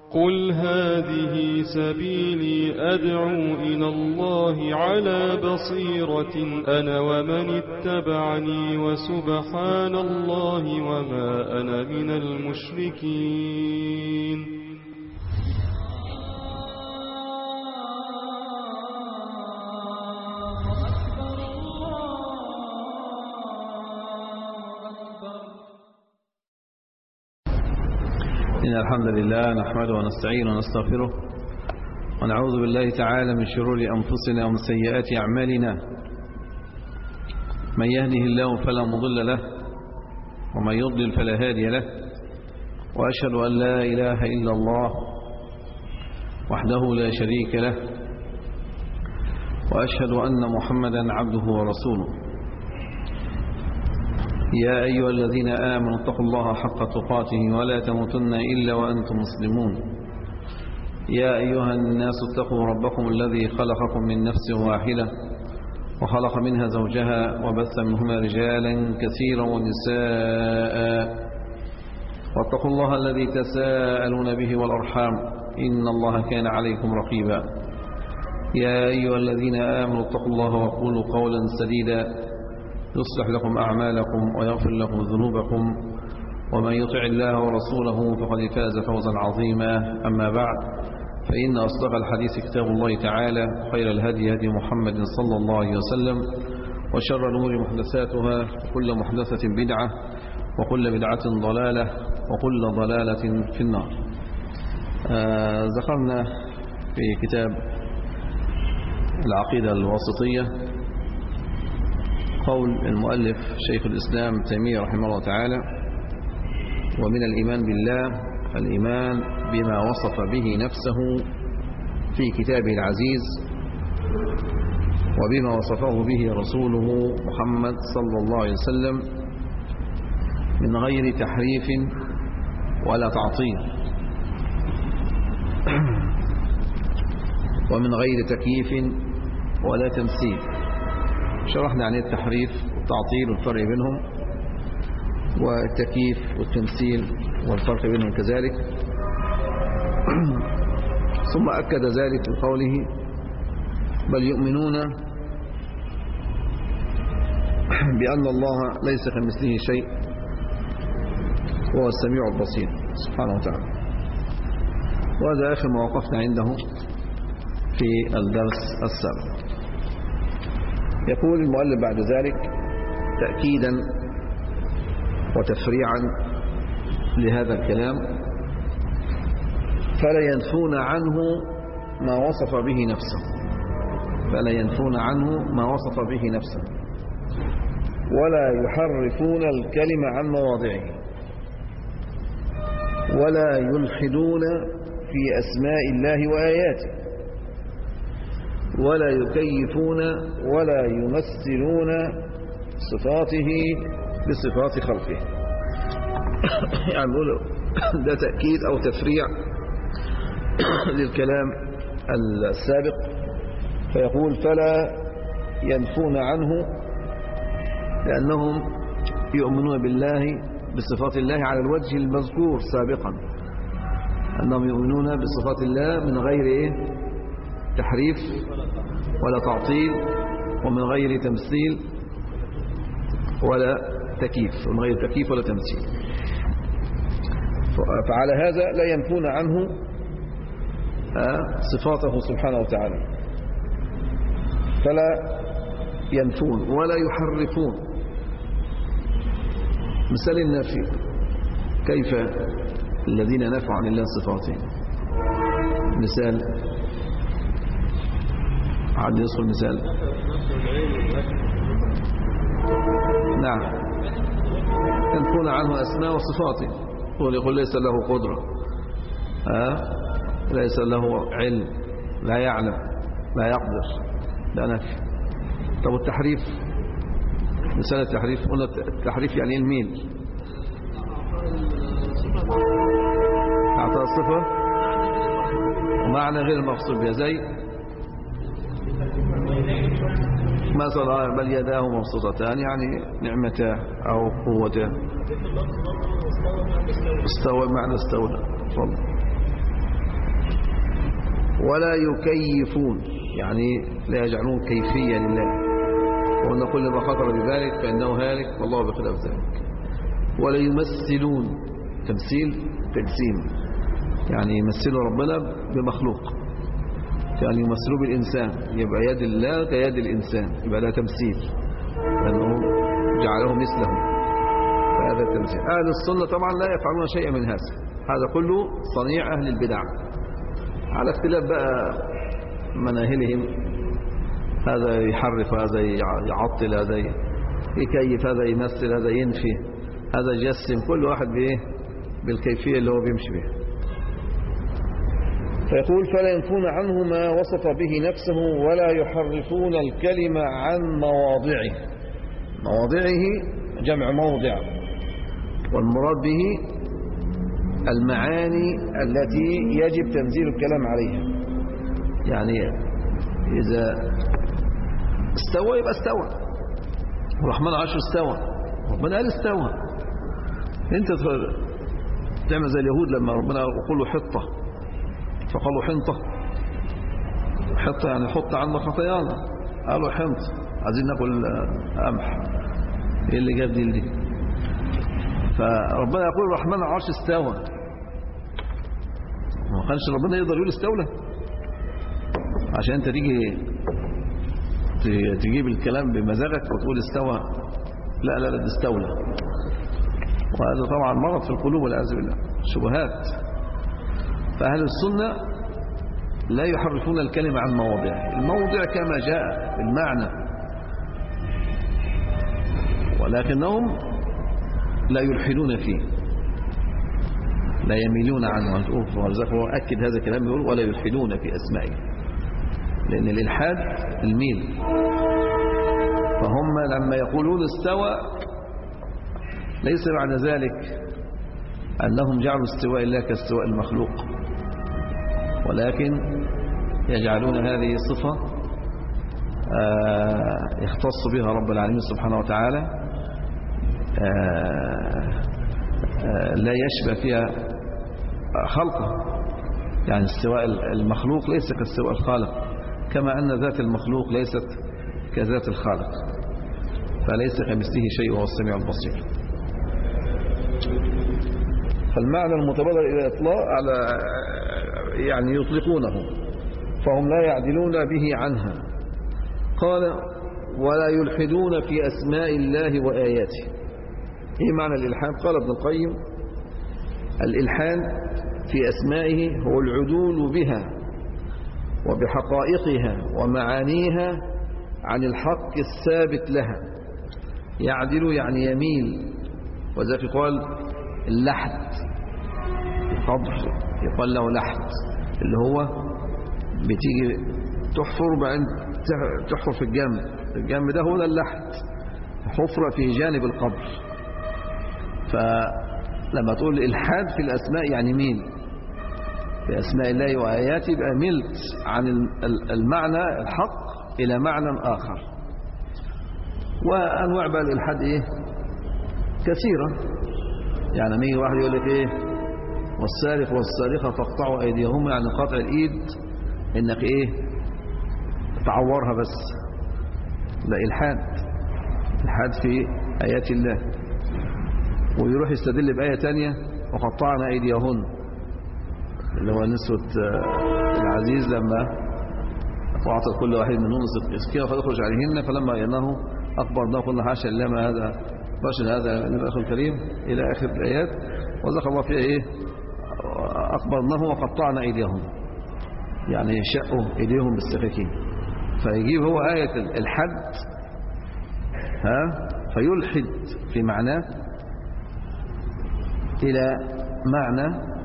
قل هذه سبيلي أدعو إلى الله على بصيرة أنا ومن اتبعني وسبحان الله وما أنا من المشركين إن الحمد لله نحمده ونستعينه ونستغفره ونعوذ بالله تعالى من شرور أنفسنا ومن سيئات أعمالنا من يهده الله فلا مضل له ومن يضلل فلا هادي له وأشهد أن لا إله إلا الله وحده لا شريك له وأشهد أن محمدا عبده ورسوله يا أيها الذين آمنوا اتقوا الله حق تقاته ولا تموتن إلا وأنتم مسلمون يا أيها الناس اتقوا ربكم الذي خلقكم من نفس واحدة وخلق منها زوجها وبث منهما رجالا كثيرا ونساء واتقوا الله الذي تساءلون به والأرحام إن الله كان عليكم رقيبا يا أيها الذين آمنوا اتقوا الله وقولوا قولا سديدا يصلح لكم أعمالكم ويغفر لكم ذنوبكم ومن يطع الله ورسوله فقد فاز فوزا عظيما أما بعد فإن أصدق الحديث كتاب الله تعالى خير الهدي هدي محمد صلى الله عليه وسلم وشر الأمور محدثاتها وكل محدثة بدعة وكل بدعة ضلالة وكل ضلالة في النار آه ذكرنا في كتاب العقيدة الواسطية قول المؤلف شيخ الإسلام تيمية رحمه الله تعالى ومن الإيمان بالله الإيمان بما وصف به نفسه في كتابه العزيز وبما وصفه به رسوله محمد صلى الله عليه وسلم من غير تحريف ولا تعطيل ومن غير تكييف ولا تمثيل شرحنا عن التحريف والتعطيل والفرق بينهم والتكييف والتمثيل والفرق بينهم كذلك ثم أكد ذلك بقوله بل يؤمنون بأن الله ليس كمثله شيء وهو السميع البصير سبحانه وتعالى وهذا آخر ما وقفنا عنده في الدرس السابق يقول المؤلف بعد ذلك تأكيدا وتفريعا لهذا الكلام فلا ينفون عنه ما وصف به نفسه فلا ينفون عنه ما وصف به نفسه ولا يحرفون الكلمة عن مواضعه ولا يلحدون في أسماء الله وآياته ولا يكيفون ولا يمثلون صفاته بصفات خلقه يعني نقول ده تأكيد أو تفريع للكلام السابق فيقول فلا ينفون عنه لأنهم يؤمنون بالله بصفات الله على الوجه المذكور سابقا أنهم يؤمنون بصفات الله من غير إيه؟ تحريف ولا تعطيل ومن غير تمثيل ولا تكييف ومن غير تكييف ولا تمثيل فعلى هذا لا ينفون عنه صفاته سبحانه وتعالى فلا ينفون ولا يحرفون مثال النفي كيف الذين نفوا عن الله صفاته مثال عاد يصل مثال نعم ينفون عنه أسماء وصفاته يقول يقول ليس له قدرة ها ليس له علم لا يعلم لا يقدر لا نفي طب التحريف مثال التحريف قلنا التحريف يعني الميل أعطى الصفة ومعنى غير المقصود بها زي مثلا بل يداه مبسوطتان يعني نعمتاه أو قوته استوى معنى استولى تفضل ولا يكيفون يعني لا يجعلون كيفية لله وأن كل ما خطر بذلك فإنه هالك والله بخلاف ذلك ولا يمثلون تمثيل تجسيم يعني يمثلوا ربنا بمخلوق يعني يمثلوا بالإنسان يبقى يد الله كيد الإنسان يبقى ده تمثيل لأنه جعله مثله فهذا التمثيل أهل السنة طبعا لا يفعلون شيئا من هذا هذا كله صنيع أهل البدع على اختلاف بقى مناهلهم هذا يحرف هذا يعطل هذا يكيف هذا يمثل هذا ينفي هذا يجسم كل واحد بإيه بالكيفية اللي هو بيمشي بها فيقول فلا ينفون عنه ما وصف به نفسه ولا يحرفون الكلمة عن مواضعه مواضعه جمع موضع والمراد به المعاني التي يجب تنزيل الكلام عليها يعني إذا استوى يبقى استوى الرحمن عشر استوى ربنا قال استوى انت تعمل زي اليهود لما ربنا يقول له حطة فقالوا حنطة حطة يعني حط عنا خطايانا قالوا حنط عايزين ناكل قمح ايه اللي جاب دي دي فربنا يقول الرحمن العرش استوى ما كانش ربنا يقدر يقول استولى عشان انت تيجي تجيب الكلام بمزاجك وتقول استوى لا لا لا استولى وهذا طبعا مرض في القلوب والعياذ بالله شبهات فأهل السنة لا يحرفون الكلمة عن مواضعه الموضع كما جاء المعنى ولكنهم لا يلحدون فيه لا يميلون عنه ولذلك هو أكد هذا الكلام يقول ولا يلحدون في أسمائه لأن الإلحاد الميل فهم لما يقولون استوى ليس معنى ذلك أنهم جعلوا استواء الله كاستواء المخلوق ولكن يجعلون هذه الصفة يختص بها رب العالمين سبحانه وتعالى لا يشبه فيها خلقه يعني استواء المخلوق ليس كاستواء الخالق كما أن ذات المخلوق ليست كذات الخالق فليس كمثله شيء وهو السميع البصير فالمعنى المتبادر إلى إطلاق على يعني يطلقونه فهم لا يعدلون به عنها قال ولا يلحدون في أسماء الله وآياته إيه معنى الإلحاد قال ابن القيم الإلحاد في أسمائه هو العدول بها وبحقائقها ومعانيها عن الحق الثابت لها يعدل يعني يميل وذلك قال اللحد القبر يقال له لحد اللي هو بتيجي تحفر بعدين تحفر في الجنب الجنب ده هو ده اللحد حفرة في جانب القبر فلما تقول الحاد في الأسماء يعني ميل في أسماء الله وآياته يبقى ملت عن المعنى الحق إلى معنى آخر وأنواع بقى الإلحاد إيه كثيرة يعني ميجي واحد يقول لك إيه والسارق والسارقة فاقطعوا أيديهم يعني قطع الإيد إنك إيه تعورها بس ده إلحاد إلحاد في آيات الله ويروح يستدل بآية تانية وقطعنا أيديهن اللي هو نسوة العزيز لما وأعطت كل واحد منهم سكينة فيخرج عليهن فلما ينه أكبرناه قلنا حاشا لله ما هذا بشر هذا الأخ الكريم إلى آخر الآيات وذكر الله فيها إيه أكبرناه وقطعنا أيديهم يعني شقوا أيديهم بالسكاكين فيجيب هو آية الحد ها فيلحد في معناه إلى معنى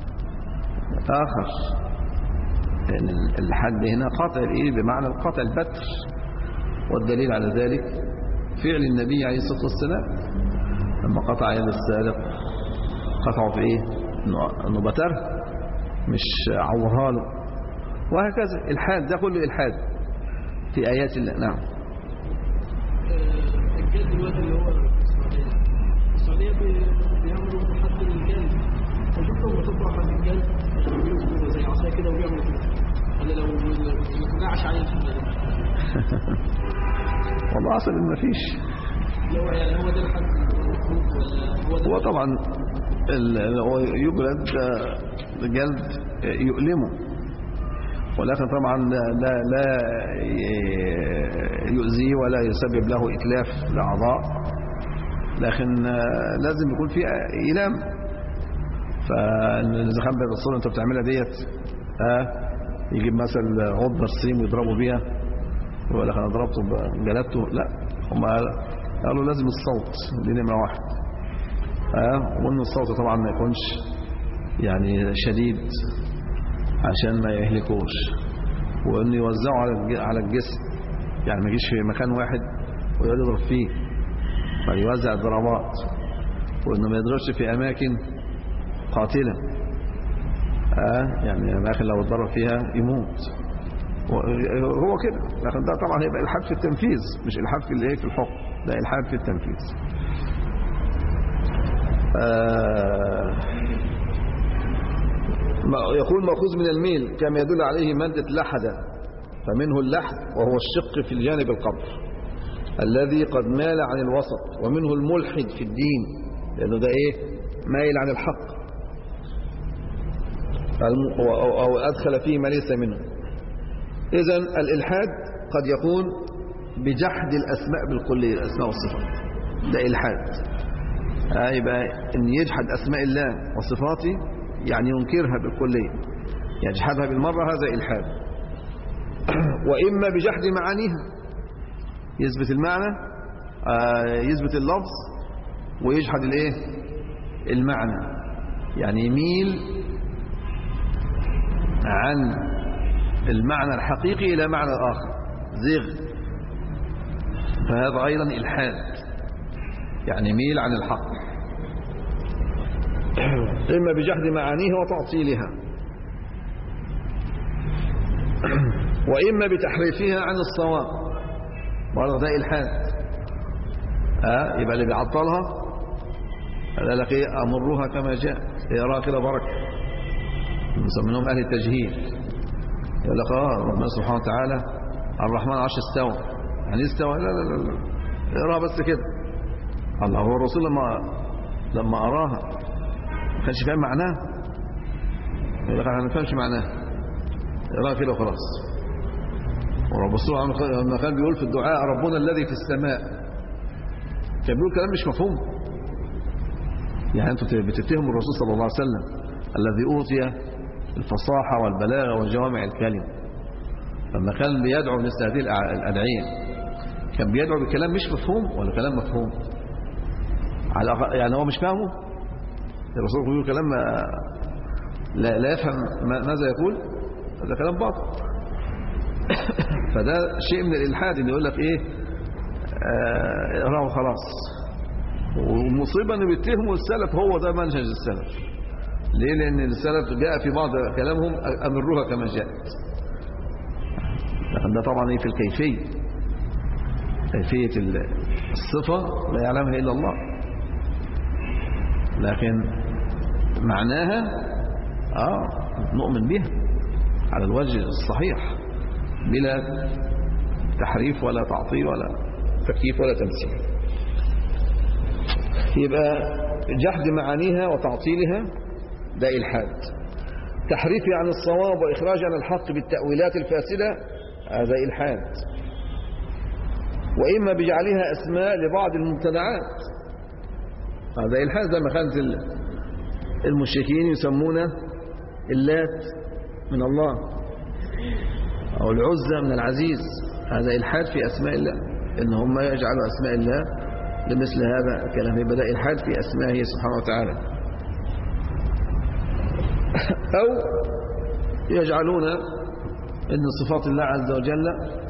آخر لأن الحد هنا قطع الإيد بمعنى القطع البتر والدليل على ذلك فعل النبي عليه الصلاة والسلام لما قطع يد السارق قطعه في إيه أنه بتره مش عورها له وهكذا الحاد ده كله الحاد في آيات الله نعم الجلد دلوقتي اللي هو السعودية السعودية بيعملوا حد للجلد فشوفوا بتطلع حد الجلد زي عصاية كده وبيعملوا كده معين في المدينة والله أصل إن مفيش هو يعني هو ده الحد المفروض ولا هو ده هو طبعا ال- ال- هو يجلد آه، جلد آه، يؤلمه ولكن طبعا لا لا, لا ي- يؤذيه ولا يسبب له إتلاف الأعضاء لكن آه، لازم يكون في إيلام فإذا كان بالرسول أنت بتعملها ديت ها يجيب مثلا عض الصيم ويضربوا بيها يقول لك أنا ضربته ب- جلدته لا هم قالوا لازم الصوت دي نمرة واحد ها وإن الصوت طبعا ما يكونش يعني شديد عشان ما يهلكوش وإنه يوزعوا على الج- على الجسم يعني ما يجيش في مكان واحد ويقعد يضرب فيه فيوزع الضربات وإنه ما يضربش في أماكن قاتلة آه يعني الأماكن لو اتضرب فيها يموت و- هو كده لكن ده طبعا هيبقى الحاد في التنفيذ مش الحاد في الايه في الحكم ده الحاد في التنفيذ آه ما- يقول مأخوذ من الميل كما يدل عليه مادة لحد فمنه اللحد وهو الشق في الجانب القبر الذي قد مال عن الوسط ومنه الملحد في الدين لأنه ده إيه مايل عن الحق الم- أو- أو أو أدخل فيه ما ليس منه إذا الإلحاد قد يكون بجحد الأسماء بالكلية الأسماء والصفات ده إلحاد آه، يبقى إن يجحد أسماء الله وصفاته يعني ينكرها بالكلية يجحدها بالمرة هذا إلحاد وإما بجحد معانيها يثبت المعنى آه، يثبت اللفظ ويجحد الايه المعنى يعني يميل عن المعنى الحقيقي إلى معنى آخر زغ فهذا أيضا إلحاد يعني يميل عن الحق إما بجحد معانيها وتعطيلها وإما بتحريفها عن الصواب برضه ده إلحاد آه يبقى اللي بيعطلها قال لك إيه أمرها كما جاء يراها كده بركة مسمينهم أهل التجهيل يقول لك آه ربنا سبحانه وتعالى الرحمن عرش استوى يعني استوى لا لا لا, لا. اقراها بس كده الله هو الرسول لما لما أراها ما كانش فاهم معناها يقول لك احنا ما نفهمش معناها اقراها كده وخلاص والرسول لما كان بيقول في الدعاء ربنا الذي في السماء كان بيقول كلام مش مفهوم يعني انتوا بتتهموا الرسول صلى الله عليه وسلم الذي أوتي الفصاحة والبلاغة وجوامع الكلم لما كان بيدعو مثل هذه الأدعية كان بيدعو بكلام مش مفهوم ولا كلام مفهوم على الأقل- يعني هو مش فاهمه الرسول يقول كلام ما- لا, لا يفهم ما- ماذا يقول هذا كلام باطل فده شيء من الإلحاد اللي يقول لك إيه آه، اقراه خلاص والمصيبة ان بيتهموا السلف هو ده منهج السلف ليه لان السلف جاء في بعض كلامهم امروها كما جاءت لكن ده طبعا ايه في الكيفية كيفية ال- الصفة لا يعلمها الا الله لكن معناها اه نؤمن بها على الوجه الصحيح بلا تحريف ولا تعطيل ولا تكييف ولا تمثيل يبقى جحد معانيها وتعطيلها ده إلحاد تحريف عن الصواب وإخراج عن الحق بالتأويلات الفاسدة هذا إلحاد وإما بجعلها أسماء لبعض المبتدعات هذا إلحاد زي ما كانت ال- المشركين يسمون اللات من الله أو العزة من العزيز هذا إلحاد في أسماء الله إن هم يجعلوا أسماء الله لمثل هذا الكلام يبقى ده إلحاد في أسمائه سبحانه وتعالى أو يجعلون أن صفات الله عز وجل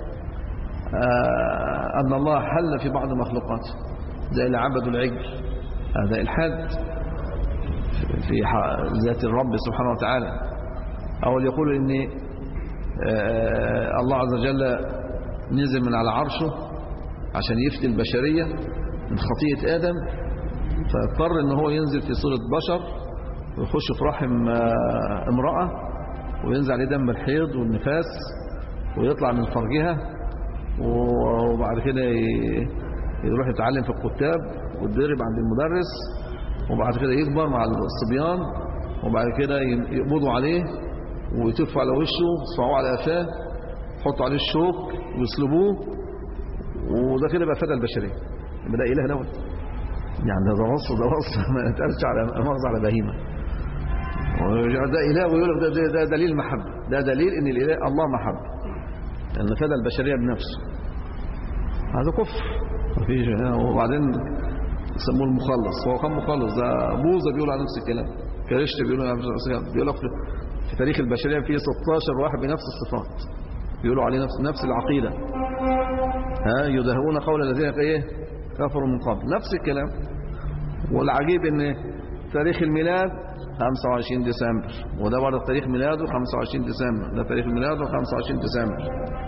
آه، أن الله حل في بعض مخلوقاته زي اللي عبدوا العجل هذا إلحاد في ح- ذات الرب سبحانه وتعالى أو اللي يقول أن آه، الله عز وجل نزل من على عرشه عشان يفتي البشرية من خطيئة آدم فاضطر ان هو ينزل في صورة بشر ويخش في رحم آه، امرأة وينزل عليه دم الحيض والنفاس ويطلع من فرجها وبعد كده ي- يروح يتعلم في الكتاب ويتدرب عند المدرس وبعد كده يكبر مع الصبيان وبعد كده ي- يقبضوا عليه ويتفوا على وشه يصفعوه على قفاه يحطوا عليه الشوك ويصلبوه وده كده بقى فتى البشريه يبقى ده اله دوت يعني ده وصف ده وصف ما يتقالش على مؤاخذة على بهيمه ويرجع ده اله ويقول لك ده, ده, ده دليل محبه ده دليل ان الاله الله محبه لان فدى البشريه بنفسه هذا كفر مفيش وبعدين يسموه المخلص هو كان مخلص ده بوذا بيقول على نفس الكلام كريشت بيقول على نفس الكلام بيقول لك في- في تاريخ البشريه فيه 16 واحد بنفس الصفات بيقولوا عليه نفس نفس العقيده ها يدهون قول الذين ايه كفروا من قبل نفس الكلام والعجيب ان تاريخ الميلاد 25 ديسمبر وده برضه تاريخ ميلاده 25 ديسمبر ده تاريخ ميلاده 25 ديسمبر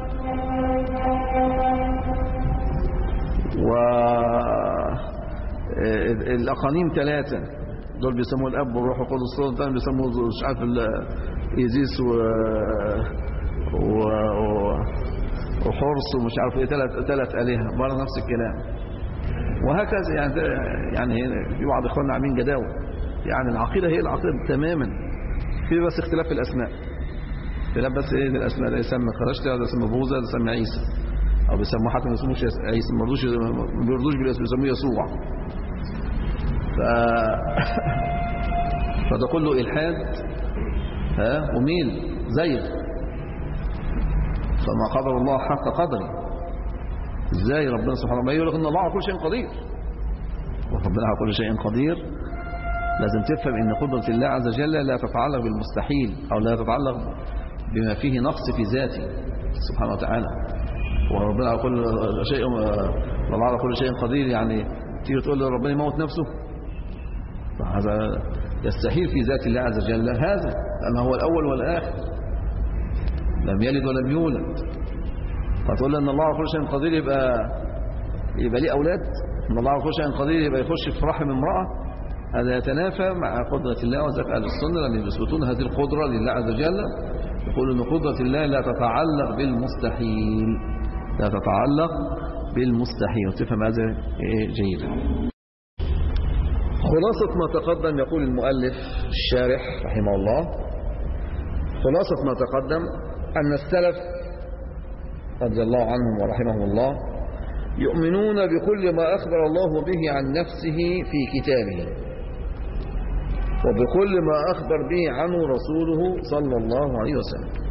و الاقانيم ثلاثه دول بيسموه الاب والروح القدس دول الثاني بيسموه مش عارف ال- ايزيس و و و- وحرص ومش عارف ايه ثلاث ثلاث الهه برضه نفس الكلام وهكذا يعني ده- يعني في بعض اخواننا عاملين جداول يعني العقيده هي العقيده تماما في بس اختلاف في الاسماء اختلاف بس ايه الاسماء ده يسمى خرجت ده يسمى بوذا ده يسمى عيسى او بيسموه حتى ما يسموش عيسى ما بيرضوش ما بيرضوش بالاسم بيسموه يسوع ف فده كله الحاد ها وميل زيغ فما قدر الله حق قدره ازاي ربنا سبحانه وتعالى يقول لك ان الله على كل شيء قدير وربنا على كل شيء قدير لازم تفهم ان قدرة الله عز وجل لا تتعلق بالمستحيل او لا تتعلق بما فيه نقص في ذاته سبحانه وتعالى وربنا على كل شيء الله على كل شيء قدير يعني تيجي تقول له ربنا يموت نفسه هذا يستحيل في ذات الله عز وجل هذا لأنه هو الأول والآخر لم يلد ولم يولد فتقول له ان الله على كل شيء قدير يبقى يبقى ليه اولاد ان الله على كل شيء قدير يبقى يخش في رحم امراه هذا يتنافى مع قدرة الله وذلك أهل السنة لما يثبتون هذه القدرة لله عز وجل يقول أن قدرة الله لا تتعلق بالمستحيل لا تتعلق بالمستحيل وتفهم هذا إيه جيدا خلاصة ما تقدم يقول المؤلف الشارح رحمه الله خلاصة ما تقدم أن السلف رضي الله عنهم ورحمهم الله يؤمنون بكل ما أخبر الله به عن نفسه في كتابه وبكل ما أخبر به عنه رسوله صلى الله عليه وسلم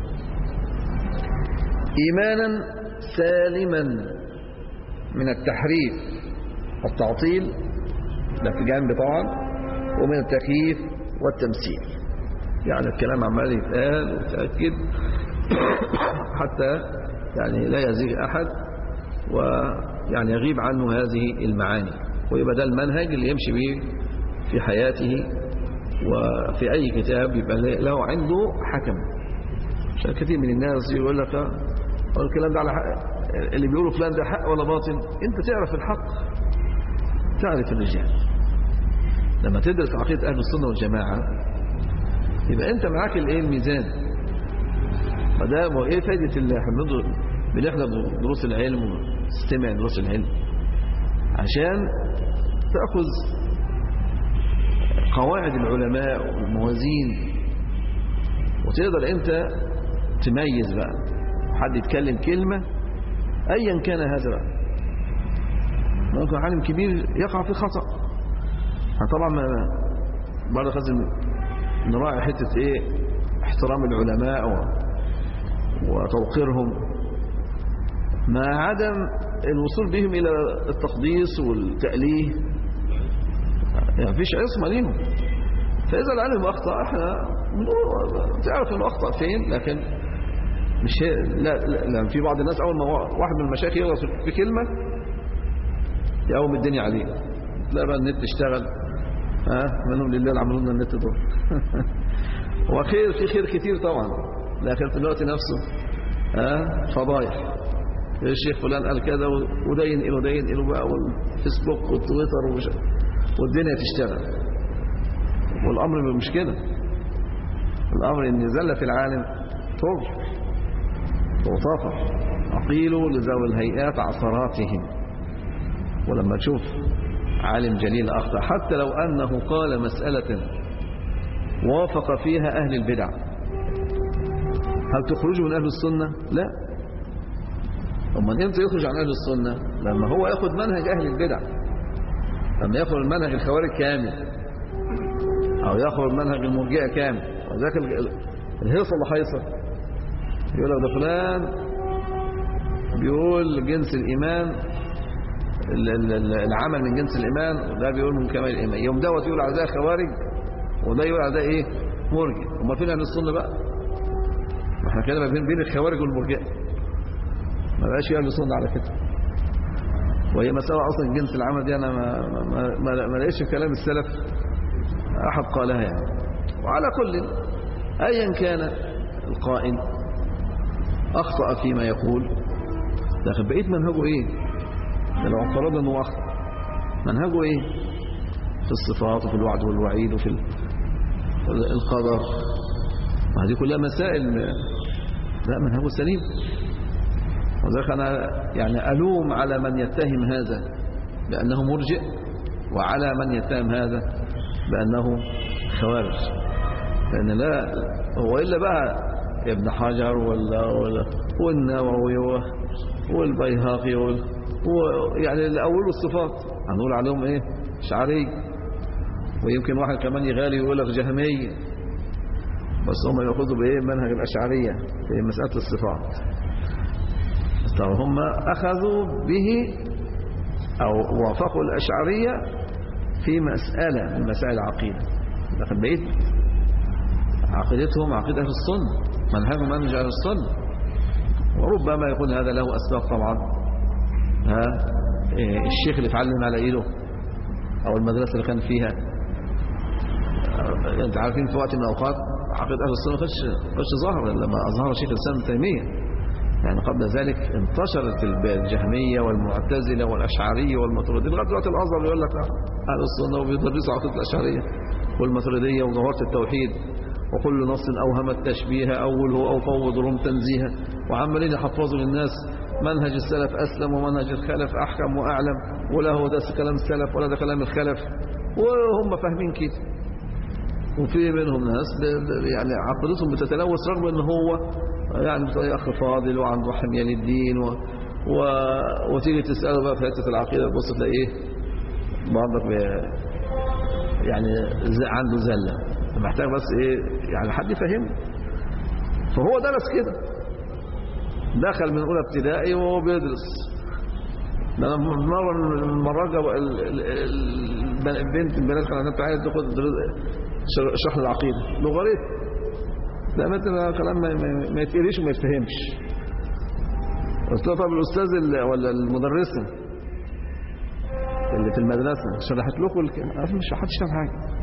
إيمانا سالما من التحريف والتعطيل ده في جانب طبعا ومن التكييف والتمثيل يعني الكلام عمال يتقال ويتأكد حتى يعني لا يزيغ أحد ويعني يغيب عنه هذه المعاني ويبقى ده المنهج اللي يمشي به في حياته وفي أي كتاب يبقى له عنده حكم عشان كثير من الناس يقول لك اه الكلام ده على حق اللي بيقولوا فلان ده حق ولا باطل انت تعرف الحق تعرف الرجال لما تدرس عقيدة أهل السنة والجماعة يبقى أنت معاك الايه الميزان فده هو ايه فايدة اللي احنا بنحضر دروس العلم ونستمع دروس العلم عشان تأخذ قواعد العلماء والموازين وتقدر انت تميز بقى حد يتكلم كلمة ايا كان هذا بقى ممكن عالم كبير يقع في خطأ طبعا ما برضه لازم نراعي حتة ايه احترام العلماء و... وتوقيرهم مع عدم الوصول بهم إلى التقديس والتأليه يعني مفيش عصمة ليهم فإذا العلم أخطأ احنا بنقول تعرف انه أخطأ فين لكن مش هي لا, لا, لا في بعض الناس أول ما واحد من المشايخ يغلط في كلمة يقوم الدنيا عليه تلاقي بقى النت اشتغل ها منهم لله اللي عملوا لنا النت دول وخير في خير كتير طبعا لكن في الوقت نفسه ها فضايح الشيخ فلان قال كذا وده ينقل وده ينقل بقى والفيسبوك والتويتر ومش والدنيا تشتغل والامر مش كده الامر ان زله في العالم تضر وصافح أقيلوا لذوي الهيئات عثراتهم ولما تشوف عالم جليل أخطأ حتى لو أنه قال مسألة وافق فيها أهل البدع هل تخرجوا من أهل السنة؟ لا أما أنت يخرج عن أهل السنة لما هو يأخذ منهج أهل البدع لما يأخذ المنهج الخوارج كامل أو يأخذ منهج المرجئة كامل وذاك الهيصة اللي حيصة يقول لك ده فلان بيقول جنس الإيمان العمل من جنس الإيمان وده بيقول من كمال الإيمان يوم دوت يقول على ده خوارج وده يقول على ده إيه مرجئ هما فين أهل السنة بقى ما احنا كده بين بين الخوارج والمرجئة ما بقاش في أهل السنة على كده وهي مسألة أصلا جنس العمل دي أنا ما, ما, ما, ما لقيتش في كلام السلف أحد قالها يعني وعلى كل أيا كان القائل أخطأ فيما يقول لكن بقيت منهجه إيه لو افترضنا أنه أخطأ منهجه إيه في الصفات وفي الوعد والوعيد وفي القدر هذه كلها مسائل لا منهجه سليم وذلك أنا يعني ألوم على من يتهم هذا بأنه مرجئ وعلى من يتهم هذا بأنه خوارج لأن لا هو إلا بقى ابن حجر ولا ولا والنووي والبيهقي ويعني الأول الصفات هنقول عليهم إيه شعري ويمكن واحد كمان يغالي يقول لك جهمية بس هم يأخذوا بإيه منهج الأشعرية في مسألة الصفات هم أخذوا به أو وافقوا الأشعرية في مسألة من مسائل العقيدة لكن بقيت عقيدتهم عقيدة في السنة منهجهم منهج أهل السنة وربما يكون هذا له أسباب طبعا ها الشيخ اللي اتعلم على إيده أو المدرسة اللي كان فيها انت عارفين في وقت من الأوقات عقيدة أهل السنة ما كانتش ظاهرة لما أظهر شيخ الإسلام ابن تيمية يعني قبل ذلك انتشرت الجهمية والمعتزلة والأشعرية والماتريدية لغاية دلوقتي الأزهر يقول لك أهل السنة وبيدرسوا عقيدة الأشعرية والماتريدية وظهورة التوحيد وكل نص أوهم التشبيه أوله أو فوض رم تنزيها وعمالين يحفظوا للناس منهج السلف أسلم ومنهج الخلف أحكم وأعلم ولا هو ده كلام السلف ولا ده كلام الخلف وهم فاهمين كده وفي منهم ناس يعني عقيدتهم بتتلوث رغم ان هو يعني بتلاقي اخ فاضل وعنده حميه للدين و... و... وتيجي تساله بقى في حته العقيده تبص تلاقيه برضك ب... يعني عنده زله محتاج بس ايه يعني حد يفهمه فهو درس كده دخل من اولى ابتدائي وهو بيدرس ده انا مره من المرات البنت البنات كانت عايزه تاخد شرح العقيده لغريت ده مثلا كلام ما, ما يتقريش وما يتفهمش قلت له طب الاستاذ ولا المدرسه اللي في المدرسه شرحت لكم الكلام مش حدش فاهم حاجه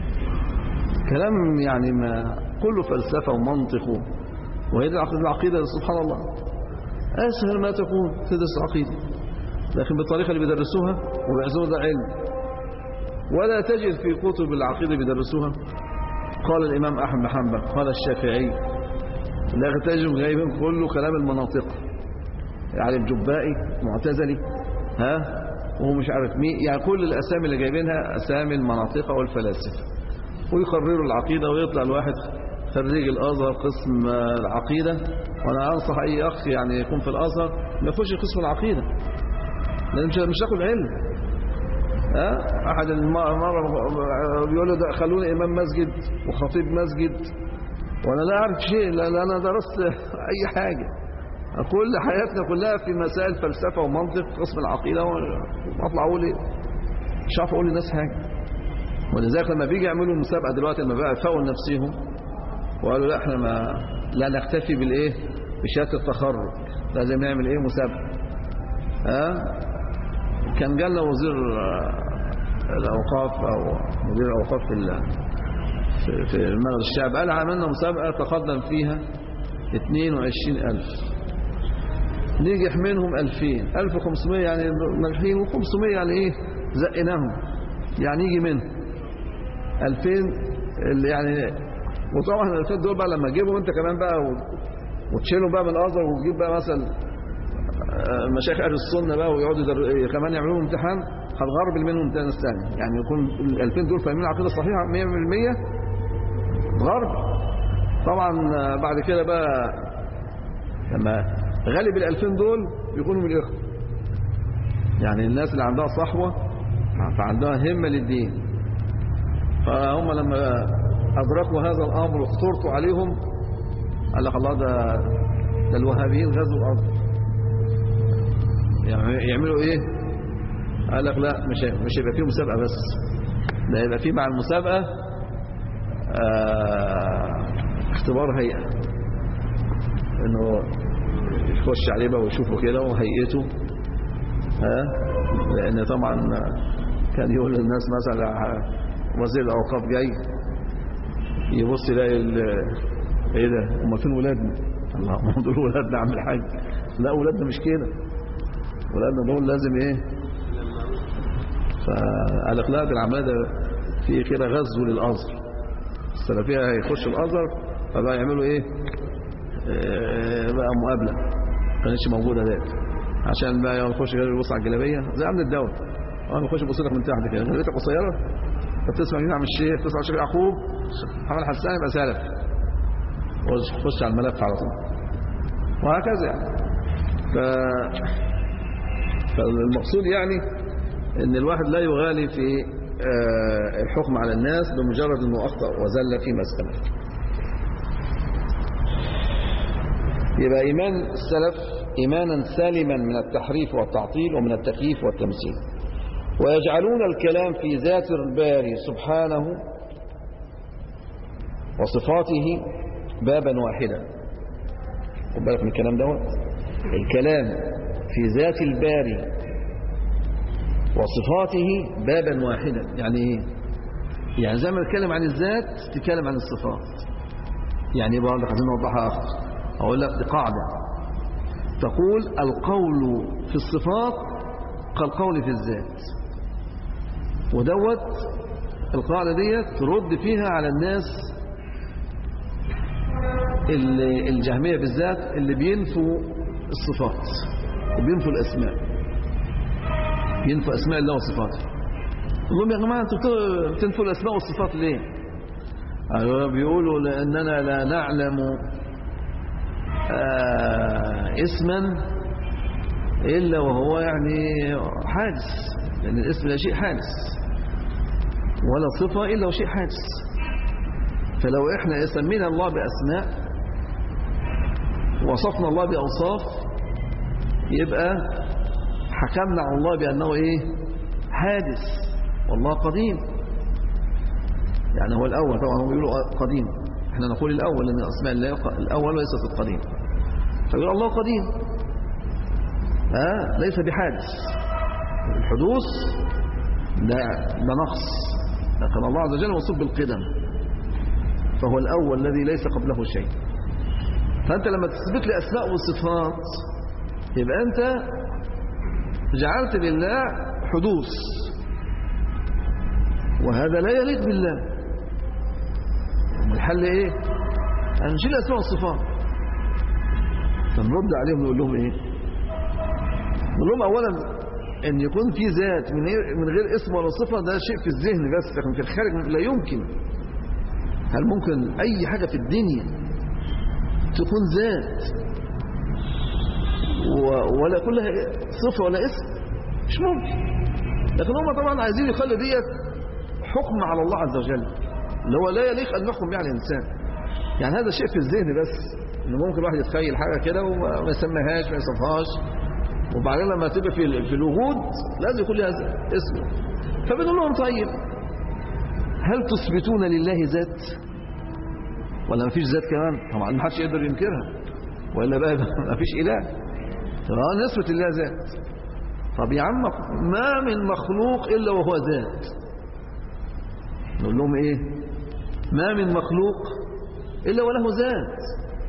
كلام يعني ما كله فلسفه ومنطق وهي دي العقيده سبحان الله اسهل ما تكون تدرس العقيده لكن بالطريقه اللي بيدرسوها وبيعزموا ده علم ولا تجد في كتب العقيده بيدرسوها قال الإمام أحمد بن حنبل قال الشافعي لا تجد جايبين كله كلام المناطق يعني الجبائي معتزلي ها وهو مش عارف مين يعني كل الأسامي اللي جايبينها أسامي المناطق والفلاسفة ويقرروا العقيدة ويطلع الواحد خريج الأزهر قسم العقيدة وأنا أنصح أي أخ يعني يكون في الأزهر ما يخش قسم العقيدة لأن مش هاخد علم ها أحد المرة بيقول له ده خلوني إمام مسجد وخطيب مسجد وأنا لا أعرف شيء لأن أنا درست أي حاجة كل حياتنا كلها في مسائل فلسفة ومنطق قسم العقيدة وأطلع أقول إيه مش عارف أقول للناس حاجة ولذلك لما بيجي يعملوا مسابقة دلوقتي لما بقى فاول نفسهم وقالوا لا احنا ما لا نكتفي بالايه بشهاده التخرج لازم نعمل ايه مسابقه ها كان جالنا وزير الأوقاف أو مدير الأوقاف في في المغرب الشعب قال عملنا مسابقة تقدم فيها 22000 نجح منهم 2000 1500 يعني ناجحين و500 يعني ايه زقناهم يعني يجي منهم 2000 اللي يعني وطبعا ال 2000 دول بقى لما تجيبهم انت كمان بقى وتشيلهم بقى من الازهر وتجيب بقى مثلا آه، مشايخ اهل السنه بقى ويقعدوا يدر- كمان يعملوا لهم امتحان هتغربل منهم ناس ثاني يعني يكون ال 2000 دول فاهمين العقيده الصحيحه 100% غرب طبعا آه، بعد كده بقى لما غالب ال 2000 دول بيكونوا من الاخوه يعني الناس اللي عندها صحوه فعندها همه للدين فهم لما ادركوا هذا الامر واخترتوا عليهم قال لك الله ده ده الوهابيين غزوا الارض يعني يعملوا ايه قال لك لا مش مش هيبقى فيه مسابقه بس ده يبقى فيه مع المسابقه آه اختبار هيئه انه يخش عليه بقى ويشوفه كده وهيئته ها لان طبعا كان يقول للناس مثلا وزير الاوقاف جاي يبص يلاقي ال- ايه ده هم فين ولادنا الله ما دول ولادنا عم الحاج لا ولادنا مش كده ولادنا دول لازم ايه فقال لك لا ده العمليه ده في كده غزو للازهر السلفيه هيخشوا الازهر فبقى يعملوا ايه آه، بقى مقابله ما كانتش موجوده ده عشان بقى يوم يخش كده يبص على الجلابيه زي عند الدوله اه يخش يبص لك من تحت كده جلابيتك قصيره فبتسمع كده عن الشيخ بتسمع الشيخ يعقوب محمد حسان يبقى سالف وخش على الملف على طول وهكذا يعني ف... فالمقصود يعني ان الواحد لا يغالي في آه، الحكم على الناس بمجرد انه اخطا وزل في مساله يبقى ايمان السلف ايمانا سالما من التحريف والتعطيل ومن التكييف والتمثيل ويجعلون الكلام في ذات الباري سبحانه وصفاته بابا واحدا خد بالك من الكلام دوت الكلام في ذات الباري وصفاته بابا واحدا يعني ايه يعني زي ما نتكلم عن الذات تتكلم عن الصفات يعني ايه برضه عايزين نوضحها اكتر اقول لك دي قاعده تقول القول في الصفات كالقول في الذات ودوت القاعده ديت ترد فيها على الناس اللي الجهميه بالذات اللي بينفوا الصفات وبينفوا الاسماء ينفوا اسماء الله وصفاته يقول لهم يا جماعه انتوا بت- بتنفوا الاسماء والصفات ليه قالوا بيقولوا لاننا لا نعلم آه اسما الا وهو يعني حادث لان الاسم لا شيء حادث ولا صفه الا وشيء حادث فلو احنا سمينا الله باسماء وصفنا الله باوصاف يبقى حكمنا على الله بأنه إيه حادث والله قديم يعني هو الأول طبعا هم بيقولوا قديم احنا نقول الأول لأن أسماء الله الأول وليست القديم فيقول الله قديم آه ليس بحادث الحدوث ده, ده نقص لكن الله عز وجل موصوف بالقدم فهو الأول الذي ليس قبله شيء فأنت لما تثبت لي أسماء وصفات يبقى أنت جعلت لله حدوث وهذا لا يليق بالله الحل ايه أن نشيل اسماء والصفات فنرد عليهم نقول لهم ايه نقول لهم اولا ان يكون في ذات من غير من غير اسم ولا صفه ده شيء في الذهن بس لكن في الخارج لا يمكن هل ممكن اي حاجه في الدنيا تكون ذات و- ولا كلها صفة ولا اسم مش ممكن لكن هم طبعا عايزين يخلي ديت حكم على الله عز وجل اللي هو لا يليق أن نحكم به على الإنسان يعني هذا شيء في الذهن بس إن ممكن الواحد يتخيل حاجة كده وما ما يسميهاش ما يصفهاش وبعدين لما تبقى في ال- في الوجود لازم يكون لها اسم فبنقول لهم طيب هل تثبتون لله ذات ولا ما فيش ذات كمان طبعا ما حدش يقدر ينكرها ولا بقى ما فيش إله اه نسبة الله ذات طب يا عم ما من مخلوق إلا وهو ذات نقول لهم إيه ما من مخلوق إلا وله ذات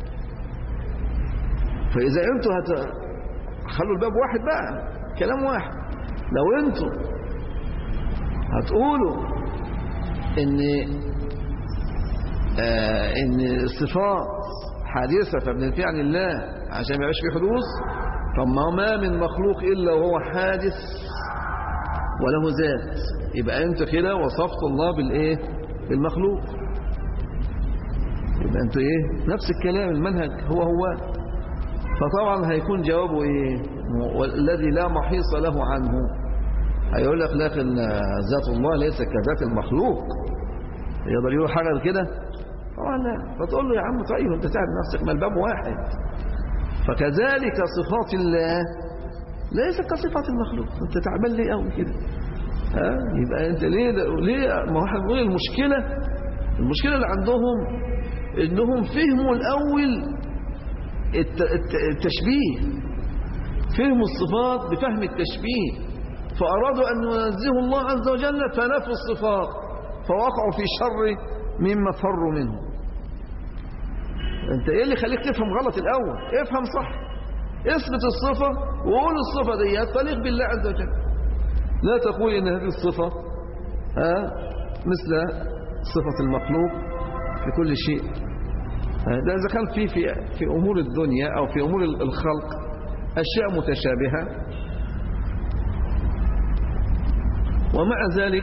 فإذا أنتوا هت... خلوا الباب واحد بقى كلام واحد لو أنتوا هتقولوا إن آه إن الصفات حادثة فبننفي عن الله عشان ما يبقاش في حدوث طب ما ما من مخلوق إلا وهو حادث وله ذات يبقى أنت كده وصفت الله بالإيه بالمخلوق يبقى أنت إيه نفس الكلام المنهج هو هو فطبعا هيكون جوابه إيه والذي لا محيص له عنه هيقول لك لكن ذات الله ليس كذات المخلوق يقدر يقول حاجة كده طبعا لا فتقول له يا عم طيب انت تعب نفسك ما الباب واحد فكذلك صفات الله ليس كصفات المخلوق انت تعبان ليه قوي كده ها يبقى انت ليه ده ليه ما هو احنا بنقول المشكله المشكله اللي عندهم انهم فهموا الاول الت- الت- التشبيه فهموا الصفات بفهم التشبيه فأرادوا أن ينزهوا الله عز وجل فنفوا الصفات فوقعوا في شر مما فروا منه انت ايه اللي خليك تفهم غلط الاول افهم صح اثبت الصفة وقول الصفة ديت تليق بالله عز وجل لا تقول ان هذه الصفة ها مثل صفة المخلوق في كل شيء ها، ده إذا كان في في في أمور الدنيا أو في أمور الخلق أشياء متشابهة ومع ذلك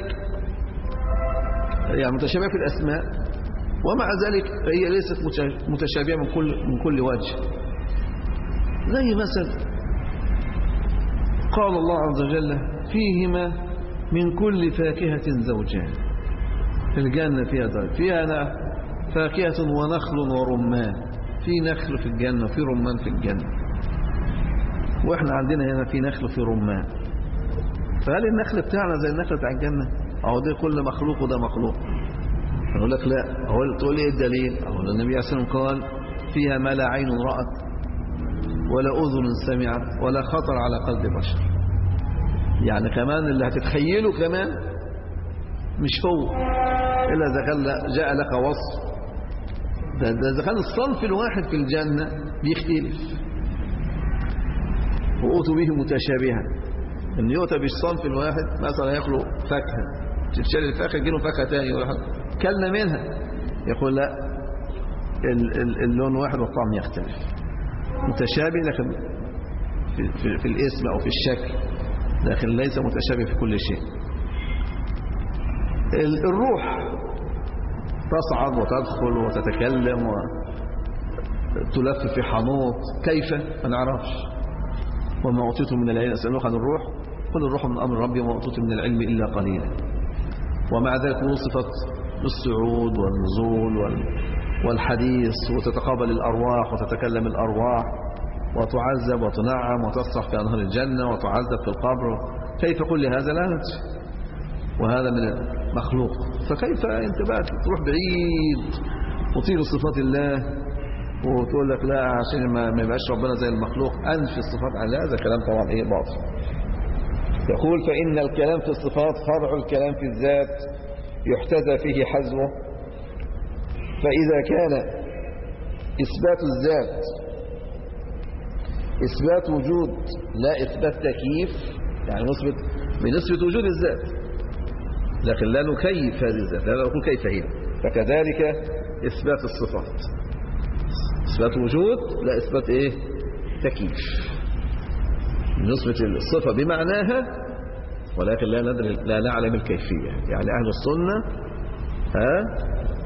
يعني متشابهة في الأسماء ومع ذلك هي ليست متش- متشابهة من كل من كل وجه زي مثلا قال الله عز وجل فيهما من كل فاكهة زوجان في الجنة فيها درجة فيها ن- فاكهة ونخل ورمان في نخل في الجنة وفي رمان في الجنة واحنا عندنا هنا في نخل وفي رمان فهل النخل بتاعنا زي النخل بتاع الجنة اهو ده كل مخلوق وده مخلوق يقول لك لا هو تقول ايه الدليل اهو النبي عليه الصلاه والسلام قال فيها ما لا عين رأت ولا أذن سمعت ولا خطر على قلب بشر يعني كمان اللي هتتخيله كمان مش هو إلا إذا كان لا- جاء لك وصف ده ده إذا كان الصنف الواحد في الجنة بيختلف وأوتوا به متشابها إن يؤتى بالصنف الواحد مثلا يخلق فاكهة تتشال الفاكهة يجيله فاكهة تاني ولا حاجة كلنا منها يقول لا ال- ال- اللون واحد والطعم يختلف متشابه لكن في, في, في الاسم أو في الشكل لكن ليس متشابه في كل شيء ال- الروح تصعد وتدخل وتتكلم وتلف في حنوط كيف ما نعرفش وما أوتيتم من العلم أسألوك عن الروح قل الروح من أمر ربي وما أوتيتم من العلم إلا قليلا ومع ذلك وصفت بالصعود والنزول وال والحديث وتتقابل الأرواح وتتكلم الأرواح وتعذب وتنعم وتصرخ في أنهار الجنة وتعذب في القبر كيف كل هذا لا ندري وهذا من المخلوق فكيف أنت بقى تروح بعيد وتطير صفات الله وتقول لك لا عشان ما ما يبقاش ربنا زي المخلوق أنفي الصفات عن الله هذا كلام طبعا إيه باطل يقول فإن الكلام في الصفات فرع الكلام في الذات يحتذى فيه حزوه فإذا كان إثبات الذات إثبات وجود لا إثبات تكييف يعني نثبت بنثبت وجود الذات لكن لا نكيف هذه الذات لا نقول كيف هي فكذلك إثبات الصفات إثبات وجود لا إثبات إيه تكييف نثبت الصفة بمعناها ولكن لا ندري لا نعلم الكيفية يعني أهل السنة ها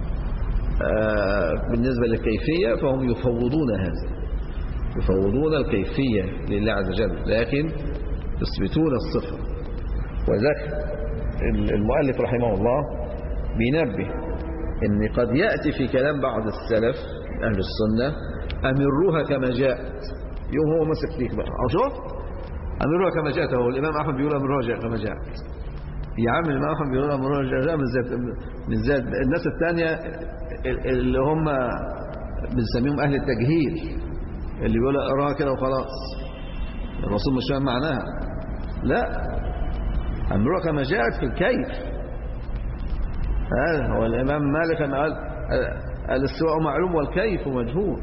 آه بالنسبة للكيفية فهم يفوضون هذا يفوضون الكيفية لله عز وجل لكن يثبتون الصفة وذلك المؤلف رحمه الله بينبه ان قد يأتي في كلام بعض السلف أهل السنة أمروها كما جاءت يوم هو مسك فيك بقى أو شوف أمروها كما جاءت هو الإمام أحمد بيقول أمروها كما جاءت يا عم الإمام أحمد بيقول أمروها جاءت من ذات من ذات الناس الثانية اللي هم بنسميهم أهل التجهيل اللي بيقول اقراها كده وخلاص الرسول مش فاهم معناها لا أمرها كما جاءت في الكيف هذا هو الإمام مالك أن قال الاستواء معلوم والكيف مجهول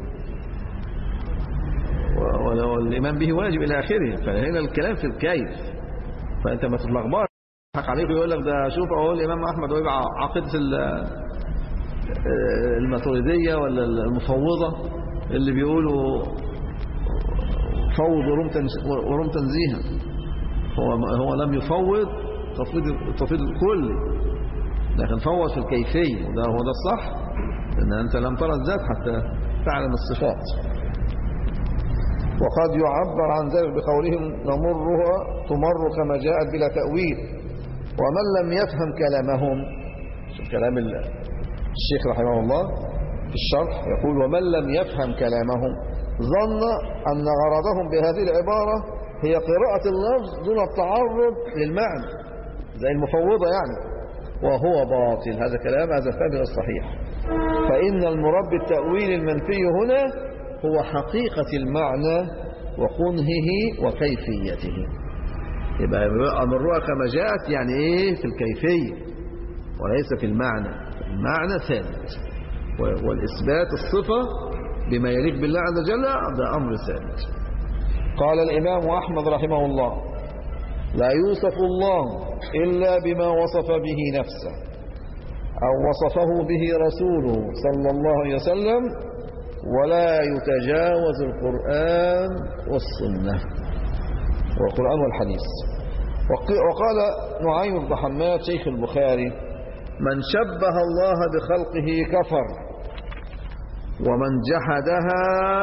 والإيمان به واجب إلى آخره فهنا الكلام في الكيف فأنت ما تتلخبطش حق عليك يقول لك ده شوف أهو الإمام أحمد ويبقى عقيدة الماتريدية ولا المفوضة اللي بيقولوا فوض ورم تنز- ورم تنزيها هو هو لم يفوض تفويض تفويض الكل لكن فوض في الكيفية وده هو ده الصح لأن أنت لم ترى الذات حتى تعلم الصفات وقد يعبر عن ذلك بقولهم نمرها تمر كما جاءت بلا تأويل ومن لم يفهم كلامهم شوف كلام ال- الشيخ رحمه الله في الشرح يقول ومن لم يفهم كلامهم ظن أن غرضهم بهذه العبارة هي قراءة اللفظ دون التعرض للمعنى زي المفوضة يعني وهو باطل هذا كلام هذا الفهم الصحيح فإن المراد بالتأويل المنفي هنا هو حقيقة المعنى وقنهه وكيفيته يبقى أمرها كما جاءت يعني إيه في الكيفية وليس في المعنى المعنى ثابت و- والإثبات الصفة بما يليق بالله عز وجل ده أمر ثابت قال الإمام أحمد رحمه الله لا يوصف الله إلا بما وصف به نفسه أو وصفه به رسوله صلى الله عليه وسلم ولا يتجاوز القرآن والسنة والقرآن والحديث وق- وقال نعيم بن حماد شيخ البخاري من شبه الله بخلقه كفر ومن جحدها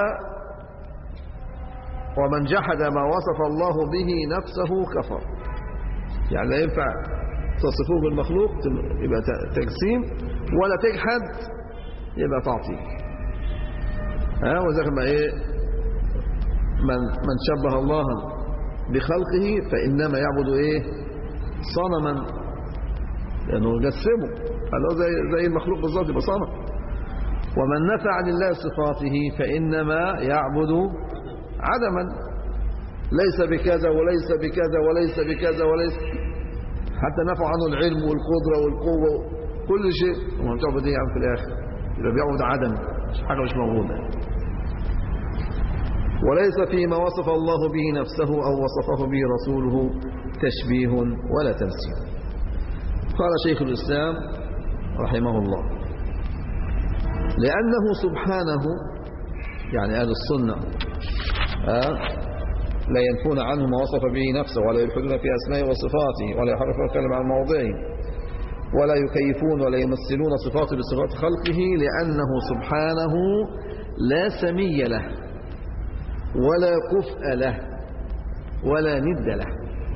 ومن جحد ما وصف الله به نفسه كفر يعني لا ينفع تصفوه بالمخلوق يبقى ت- تجسيم ولا تجحد يبقى تعطيل ها وذلك ما ايه من من شبه الله بخلقه فانما يعبد ايه صنما لانه جسمه قال له زي زي المخلوق بالظبط يبقى صنم ومن نفى عن الله صفاته فانما يعبد عدما ليس بكذا وليس بكذا وليس بكذا وليس حتى نفى عنه العلم والقدرة والقوة كل شيء وما بتعبد ايه يعني في الاخر يبقى بيعبد عدم مش حاجة مش موجودة وليس فيما وصف الله به نفسه أو وصفه به رسوله تشبيه ولا تمثيل قال شيخ الإسلام رحمه الله لأنه سبحانه يعني أهل السنة آه لا ينفون عنه ما وصف به نفسه ولا يلحدون في أسمائه وصفاته ولا يحرفون الكلمة عن موضعه ولا يكيفون ولا يمثلون صفاته بصفات خلقه لأنه سبحانه لا سمي له ولا كفء له ولا ند له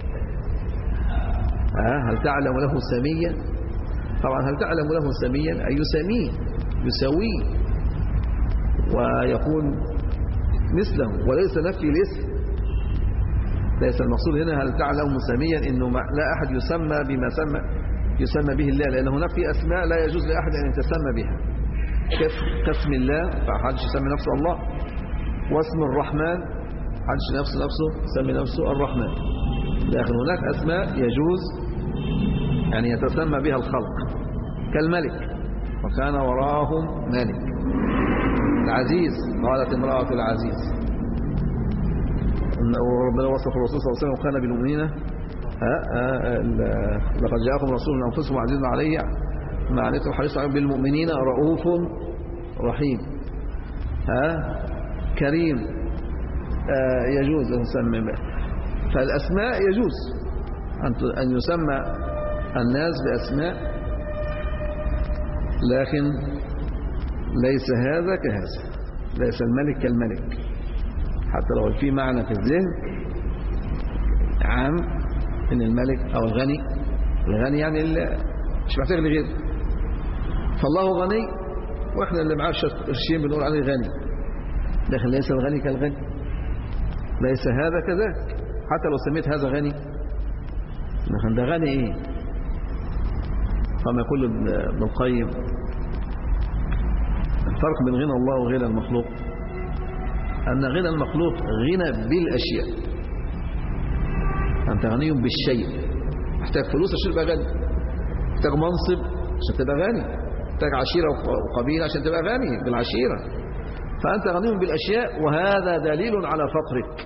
آه هل تعلم له سميا طبعا هل تعلم له سميا أي يسميه يسويه ويكون مثله وليس نفي الاسم ليس المقصود هنا هل تعلم سميا انه ما- لا احد يسمى بما سمى يسمى به الله لانه نفي اسماء لا يجوز لاحد ان يتسمى بها كف- كاسم الله فحدش يسمي نفسه الله واسم الرحمن حدش نفسه نفسه يسمي نفسه الرحمن لكن هناك اسماء يجوز يعني يتسمى بها الخلق كالملك وكان وراءهم ملك العزيز قالت امرأة العزيز وربنا وصف الرسول صلى الله عليه وسلم وكان بالمؤمنين ها ها ال- لقد جاءكم رسول من انفسكم عزيز علي ما عنيتم حريص عليكم بالمؤمنين رؤوف رحيم ها كريم آه، يجوز ان نسمي به فالاسماء يجوز ان ت- ان يسمى الناس باسماء لكن ليس هذا كهذا ليس الملك كالملك حتى لو في معنى في الذهن عام ان الملك او الغني الغني يعني اللي مش محتاج لغيره فالله غني واحنا اللي معاه شوية قرشين بنقول عليه غني لكن ليس الغني كالغني ليس هذا كذاك حتى لو سميت هذا غني لكن ده غني ايه كما يقول ابن ابن القيم الفرق بين غنى الله وغنى المخلوق أن غنى المخلوق غنى بالأشياء أنت غني بالشيء محتاج فلوس عشان تبقى غني محتاج منصب عشان تبقى غني محتاج عشيرة وقبيلة عشان تبقى غني بالعشيرة فأنت غني بالأشياء وهذا دليل على فقرك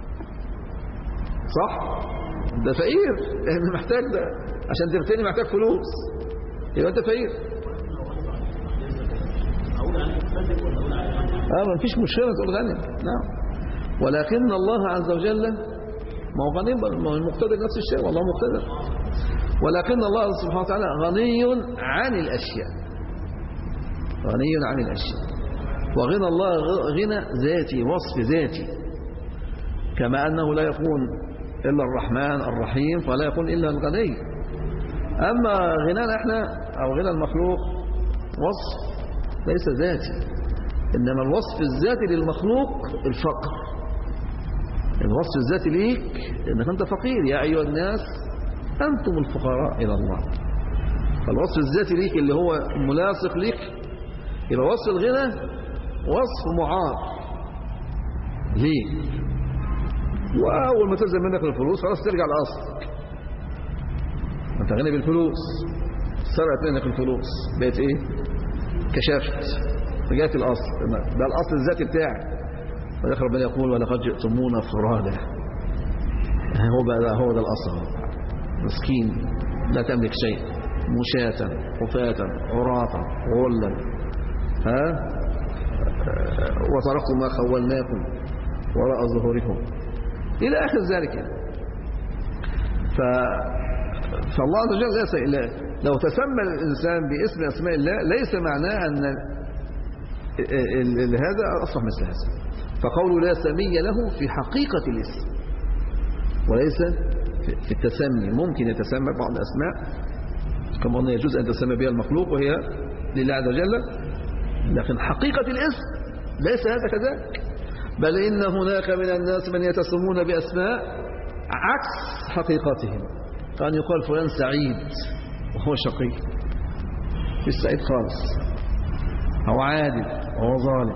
صح؟ ده فقير لأن محتاج ده عشان تبتني محتاج فلوس يبقى أنت فقير اه ما فيش مشكلة تقول غني نعم ولكن الله عز وجل ما هو غني ما هو المقتدر نفس الشيء والله مقتدر ولكن الله سبحانه وتعالى غني عن الأشياء غني عن الأشياء وغنى الله غنى ذاتي وصف ذاتي كما أنه لا يكون إلا الرحمن الرحيم فلا يكون إلا الغني أما غنانا احنا أو غنى المخلوق وصف ليس ذاتي إنما الوصف الذاتي للمخلوق الفقر الوصف الذاتي ليك إنك أنت فقير يا أيها الناس أنتم الفقراء إلى الله فالوصف الذاتي ليك اللي هو ملاصق ليك يبقى وصف الغنى وصف معار ليه وأول ما تنزل منك الفلوس خلاص ترجع لأصلك أنت غني بالفلوس سرقت منك الفلوس بقت إيه كشفت رجعت الأصل ده الأصل الذاتي بتاعك ولكن ربنا يقول ولقد جئتمونا فرادا هو بقى ده هو ده الأصل مسكين لا تملك شيء مشاة حفاة عراة غلا ها وتركتم ما خولناكم وراء ظهوركم إلى آخر ذلك ف... فالله عز وجل ليس إلا لو تسمى الإنسان باسم أسماء الله ليس معناه أن ال... ال... هذا أصبح مثل هذا فقوله لا سمي له في حقيقة الاسم وليس في التسمي ممكن يتسمى بعض الأسماء كما أنه يجوز أن تسمى بها المخلوق وهي لله عز وجل لكن حقيقة الاسم ليس هذا كذلك بل إن هناك من الناس من يتسمون بأسماء عكس حقيقتهم كان يقال فلان سعيد وهو شقي في السعيد خالص أو عادل وهو ظالم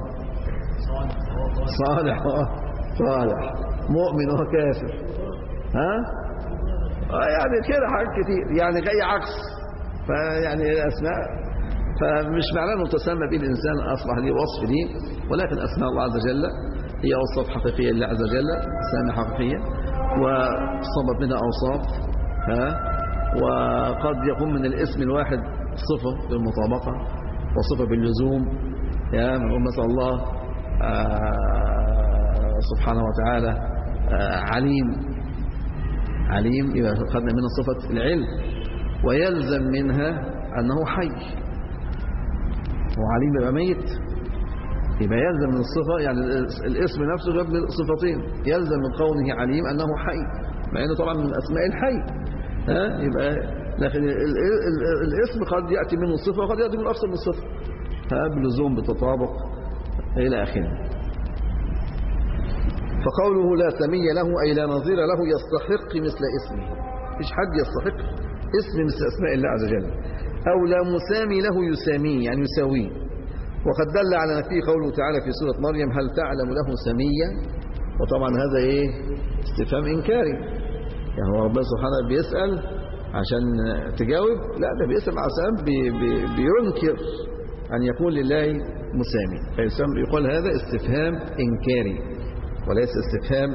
صالح صالح مؤمن وهو كافر ها يعني كده حاجات كتير يعني جاي عكس فيعني الأسماء فمش معناه انه تسمى به الإنسان أصبح ليه وصف ليه ولكن أسماء الله عز وجل هي أوصاف حقيقية لله عز وجل أسماء حقيقية وصبت منها أوصاف ها وقد يكون من الاسم الواحد صفة بالمطابقة وصفة باللزوم يا من مثل الله آه سبحانه وتعالى آه عليم عليم يبقى خدنا منها صفة العلم ويلزم منها أنه حي وعليم يبقى ميت يبقى يلزم من الصفة يعني الاسم نفسه جاب صفتين يلزم من قوله عليم أنه حي مع أنه طبعا من أسماء الحي ها يبقى لكن ال ال ال الاسم قد يأتي منه الصفة وقد يأتي منه أكثر من الصفة ها بلزوم بالتطابق إلى آخره فقوله لا سمي له أي لا نظير له يستحق مثل اسمه مش حد يستحق اسم مثل أسماء الله عز وجل أو لا مسامي له يساميه يعني يساويه وقد دل على نفيه قوله تعالى في سورة مريم هل تعلم له سميا وطبعا هذا ايه استفهام إنكاري يعني هو ربنا سبحانه بيسأل عشان تجاوب لا ده بيسأل عشان بي بي بينكر أن يكون لله مسامي فيسمى يقول هذا استفهام إنكاري وليس استفهام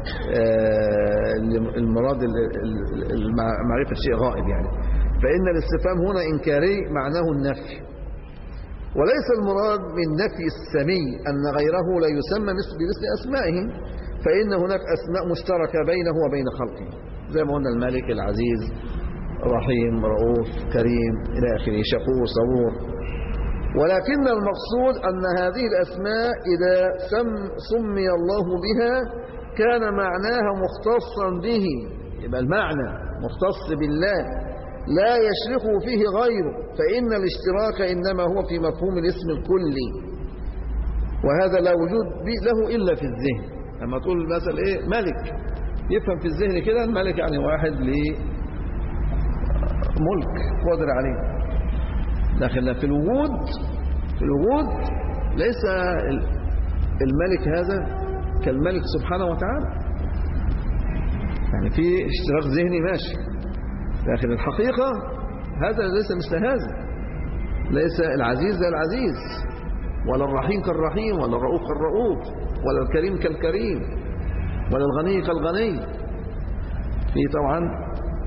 المراد معرفة شيء غائب يعني فإن الاستفهام هنا إنكاري معناه النفي وليس المراد من نفي السمي أن غيره لا يسمى مثل بمثل أسمائه فإن هناك أسماء مشتركة بينه وبين خلقه زي ما قلنا الملك العزيز رحيم رؤوف كريم إلى آخره شكور صبور ولكن المقصود أن هذه الأسماء إذا سم سمي الله بها كان معناها مختصا به يبقى المعنى مختص بالله لا يشركه فيه غيره فإن الاشتراك إنما هو في مفهوم الاسم الكلي وهذا لا وجود له إلا في الذهن لما تقول مثلا إيه ملك يفهم في الذهن كده الملك يعني واحد ليه ملك قادر عليه لكن في الوجود في الوجود ليس الملك هذا كالملك سبحانه وتعالى يعني في اشتراك ذهني ماشي لكن الحقيقة هذا ليس مثل هذا ليس العزيز زي العزيز ولا الرحيم كالرحيم ولا الرؤوف كالرؤوف ولا الكريم كالكريم ولا الغني كالغني في طبعا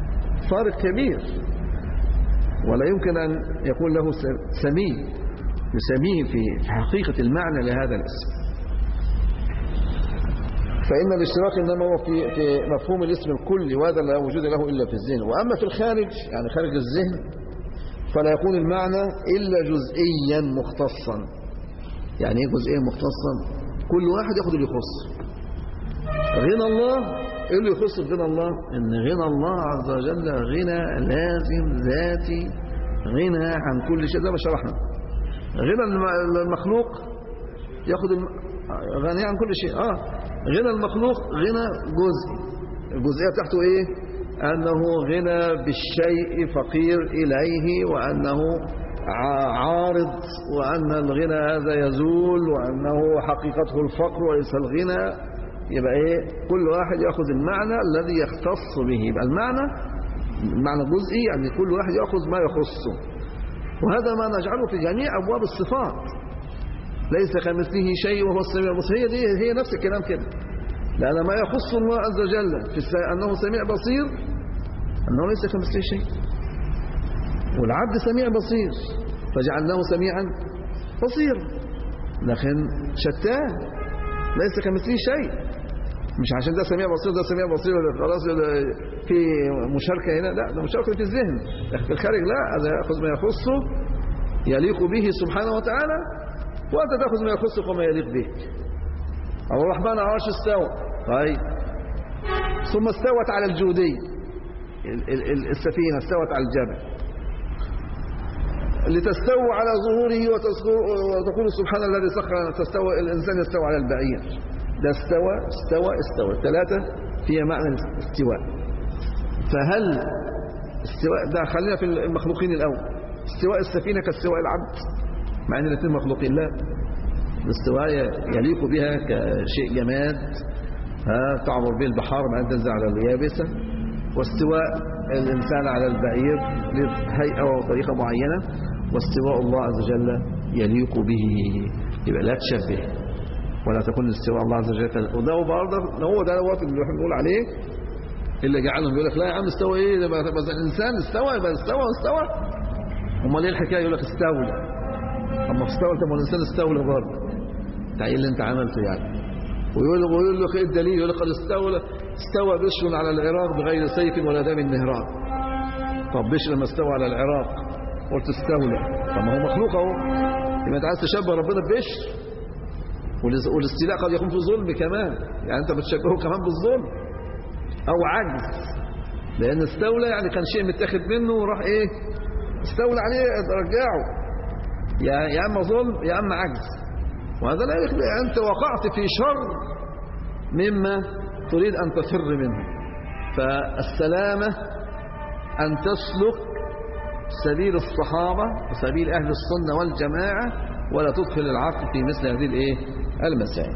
فارق كبير ولا يمكن أن يكون له سمي نسميه في في حقيقة المعنى لهذا الاسم فإن الاشتراك إنما هو في, في مفهوم الاسم الكلي وهذا لا وجود له إلا في الذهن وأما في الخارج يعني خارج الذهن فلا يكون المعنى إلا جزئيا مختصا يعني ايه جزئيا مختصا كل واحد ياخد اللي يخص غنى الله ايه اللي يخص بغنى الله ان غنى الله عز وجل غنى لازم ذاتي غنى عن كل شيء زي ما شرحنا غنى الم- المخلوق ياخد الم... غني عن كل شيء اه غنى المخلوق غنى جزئي الجزئيه بتاعته ايه انه غنى بالشيء فقير اليه وانه ع- عارض وان الغنى هذا يزول وانه حقيقته الفقر وليس الغنى يبقى ايه كل واحد ياخذ المعنى الذي يختص به يبقى المعنى المعنى جزئي يعني كل واحد ياخذ ما يخصه وهذا ما نجعله في جميع ابواب الصفات ليس كمثله شيء وهو السميع البصير هي دي هي نفس الكلام كده لأن ما يخص الله عز وجل في الس... أنه سميع بصير أنه ليس كمثله شيء والعبد سميع بصير فجعلناه سميعا بصيرا لكن شتان ليس كمثله شيء مش عشان ده سميع بصير ده سميع بصير ولا خلاص ده في مشاركة هنا لا ده مشاركة في الذهن لكن في الخارج لا هذا يأخذ ما يخصه يليق به سبحانه وتعالى وأنت تأخذ ما يخصك وما يليق بك أو الرحمن على العرش استوى طيب ثم استوت على الجودي ال- ال- ال- السفينة استوت على الجبل لتستوى على ظهوره وتذكر- وتقول سبحان الذي سخر لنا تستوى الإنسان يستوى على البعير ده استوى استوى استوى الثلاثة فيها معنى الاستواء فهل استواء ده خلينا في المخلوقين الأول استواء السفينة كاستواء العبد مع ان الاثنين مخلوقين لا الاستواء يليق بها كشيء جماد ها تعبر به البحار مع ان تنزل على اليابسة واستواء الإنسان على البعير لهيئة وطريقة معينة واستواء الله عز وجل يليق به يبقى لا تشبه ولا تكون استواء الله عز وجل وده برضه هو ده الوقت اللي احنا بنقول عليه اللي جعلهم يقول لك لا يا عم استوى ايه ده بقى بقى الانسان استوى يبقى استوى استوى امال ايه الحكايه يقول لك استولى اما استولى طب ما الانسان استولى برضه انت ايه اللي انت عملته يعني ويقول ويقول لك ايه الدليل يقول لك قد استولى استوى بشر على العراق بغير سيف ولا دم النهران طب بشر لما استوى على العراق قلت استولى طب ما هو مخلوق اهو يبقى انت عايز تشبه ربنا ببشر والاس- والاستيلاء قد يكون في ظلم كمان يعني انت بتشبهه كمان بالظلم او عجز لان استولى يعني كان شيء متاخد منه وراح ايه استولى عليه رجعه يا يا اما ظلم يا اما عجز وهذا لا يخلي انت وقعت في شر مما تريد ان تفر منه فالسلامه ان تسلك سبيل الصحابه وسبيل اهل السنه والجماعه ولا تدخل العقل في مثل هذه الايه المسائل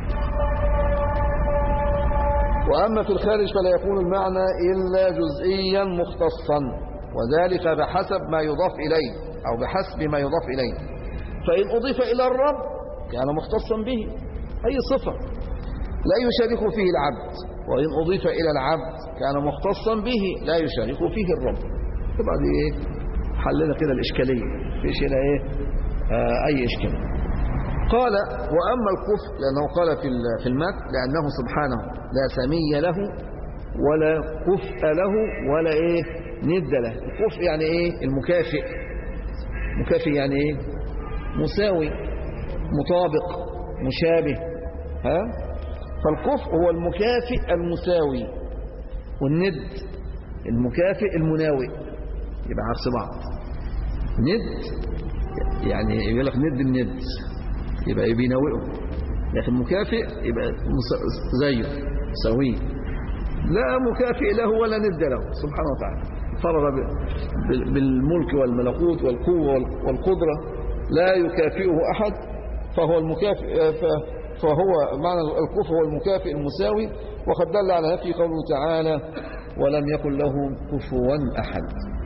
وأما في الخارج فلا يكون المعنى إلا جزئيا مختصا وذلك بحسب ما يضاف إليه أو بحسب ما يضاف إليه فإن أضيف إلى الرب كان مختصا به أي صفة لا يشارك فيه العبد وإن أضيف إلى العبد كان مختصا به لا يشارك فيه الرب طبعا دي إيه حلنا كده الإشكالية فيش هنا إيه آه أي إشكال قال وأما الكفر لأنه قال في ال- في المتن لأنه سبحانه لا سمي له ولا كفء له ولا إيه ند له الكفء يعني إيه المكافئ مكافئ يعني إيه مساوي مطابق مشابه ها فالكفء هو المكافئ المساوي والند المكافئ المناوئ يبقى عكس بعض ند يعني يقول لك ند الند يبقى بيناوئه لكن مكافئ يبقى مس- زيه سويه لا مكافئ له ولا ند له سبحانه وتعالى فرض ب- بال- بالملك والملكوت والقوة وال- والقدرة لا يكافئه أحد فهو المكافئ ف- فهو معنى الكفر هو المكافئ المساوي وقد دل على في قوله تعالى ولم يكن له كفوا أحد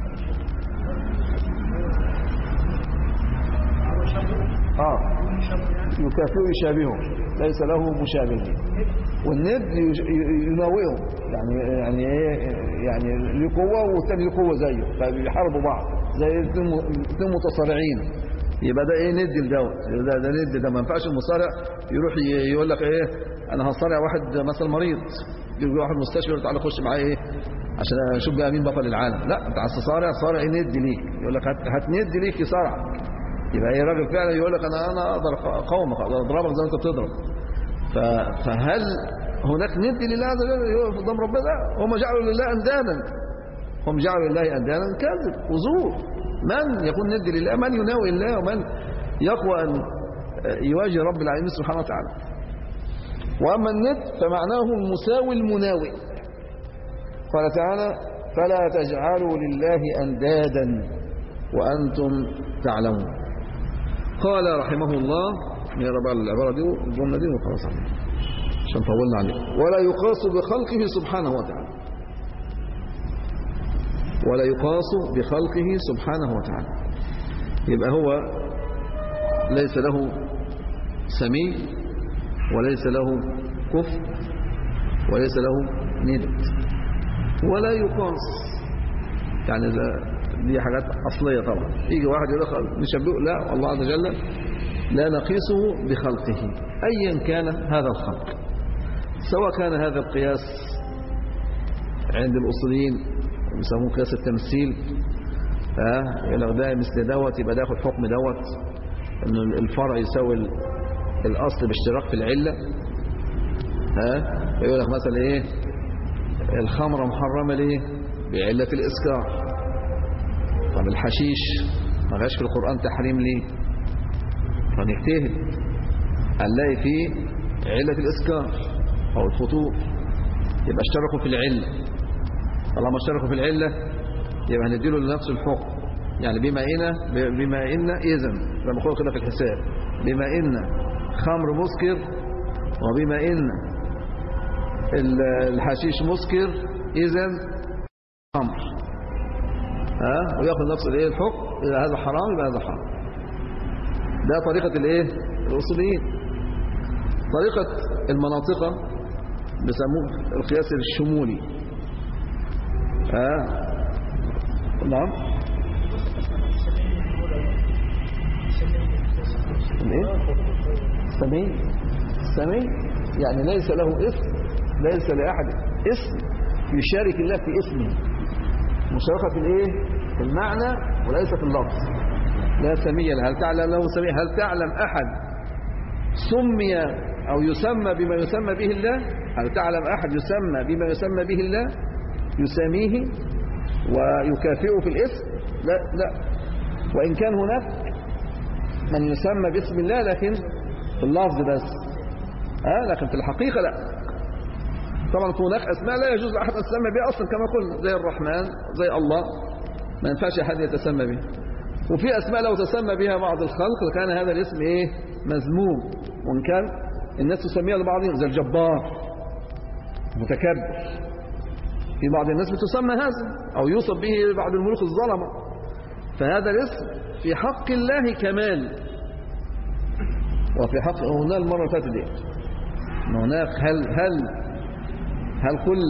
آه يكافئه يشابهه ليس له مشابه والند يش- ي- يناوئه يعني يعني ايه يعني له قوه والثاني له قوه زيه فبيحاربوا بعض زي الاثنين م- الاثنين متصارعين يبقى ده ايه ندي لدوت ده ده ندي ده ما ينفعش المصارع يروح ي- يقول لك ايه انا هصارع واحد مثلا مريض يجي واحد مستشفى يقول تعالى خش معايا ايه عشان اشوف بقى مين بطل العالم لا انت عايز تصارع صارع ايه ندي ليك يقول لك هت- هتندي ليك يصارعك يبقى ايه راجل فعلا يقول لك انا انا اقدر اقاومك اقدر اضربك زي ما انت بتضرب ف- فهل هناك ند لله عز وجل يقف قدام ربنا لا هم جعلوا لله اندادا هم جعلوا لله اندادا كذب وزور من يكون ند لله من يناوي الله ومن يقوى ان يواجه رب العالمين سبحانه وتعالى واما الند فمعناه المساوي المناوي قال تعالى فلا تجعلوا لله اندادا وانتم تعلمون قال رحمه الله نقرا بقى العباره دي والجمله دي وخلاص عليك عشان طولنا عليه ولا يقاس بخلقه سبحانه وتعالى ولا يقاس بخلقه سبحانه وتعالى يبقى هو ليس له سمي وليس له كفر وليس له ند ولا يقاس يعني ده دي حاجات أصلية طبعا يجي واحد يقول لك نشبهه لا الله عز وجل لا نقيسه بخلقه أيا كان هذا الخلق سواء كان هذا القياس عند الأصوليين يسموه قياس التمثيل ها يقول لك ده مثل دوت يبقى ده ياخد حكم دوت انه الفرع يساوي ال- الاصل باشتراك في العله ها يقول لك مثلا ايه الخمره محرمه ليه بعله الاسكار طب الحشيش ما جاش في القران تحريم ليه فنجتهد هنلاقي فيه عله الاسكار او الفطور يبقى اشتركوا في العله طالما اشتركوا في العله يبقى هنديله لنفس الحكم يعني بما ان بما ان اذا زي ما بقول كده في الحساب بما ان خمر مسكر وبما ان ال- الحشيش مسكر اذا خمر ها وياخذ نفس الايه الحكم اذا هذا حرام يبقى هذا حرام ده طريقه الايه الاصوليين طريقه المناطق بيسموه القياس الشمولي ها نعم الايه سمي سمي يعني ليس له اسم ليس لاحد اسم يشارك الله في اسمه مشاركه في الايه في المعنى وليس في اللفظ لا سمي له هل تعلم له سمي هل تعلم احد سمي او يسمى بما يسمى به الله هل تعلم احد يسمى بما يسمى به الله يساميه ويكافئه في الاسم لا لا وان كان هناك من يسمى باسم الله لكن في اللفظ بس ها لكن في الحقيقة لا طبعا هناك أسماء لا يجوز لأحد أن يتسمى بها أصلا كما قلنا زي الرحمن زي الله ما ينفعش أحد يتسمى به وفي أسماء لو تسمى بها بعض الخلق لكان هذا الاسم إيه مذموم وإن كان الناس تسميها لبعضهم زي الجبار متكبر في بعض الناس بتسمى هذا أو يوصف به بعض الملوك الظلمة فهذا الاسم في حق الله كمال وفي حق هنا المرة اللي فاتت دي إن هناك هل هل هل كل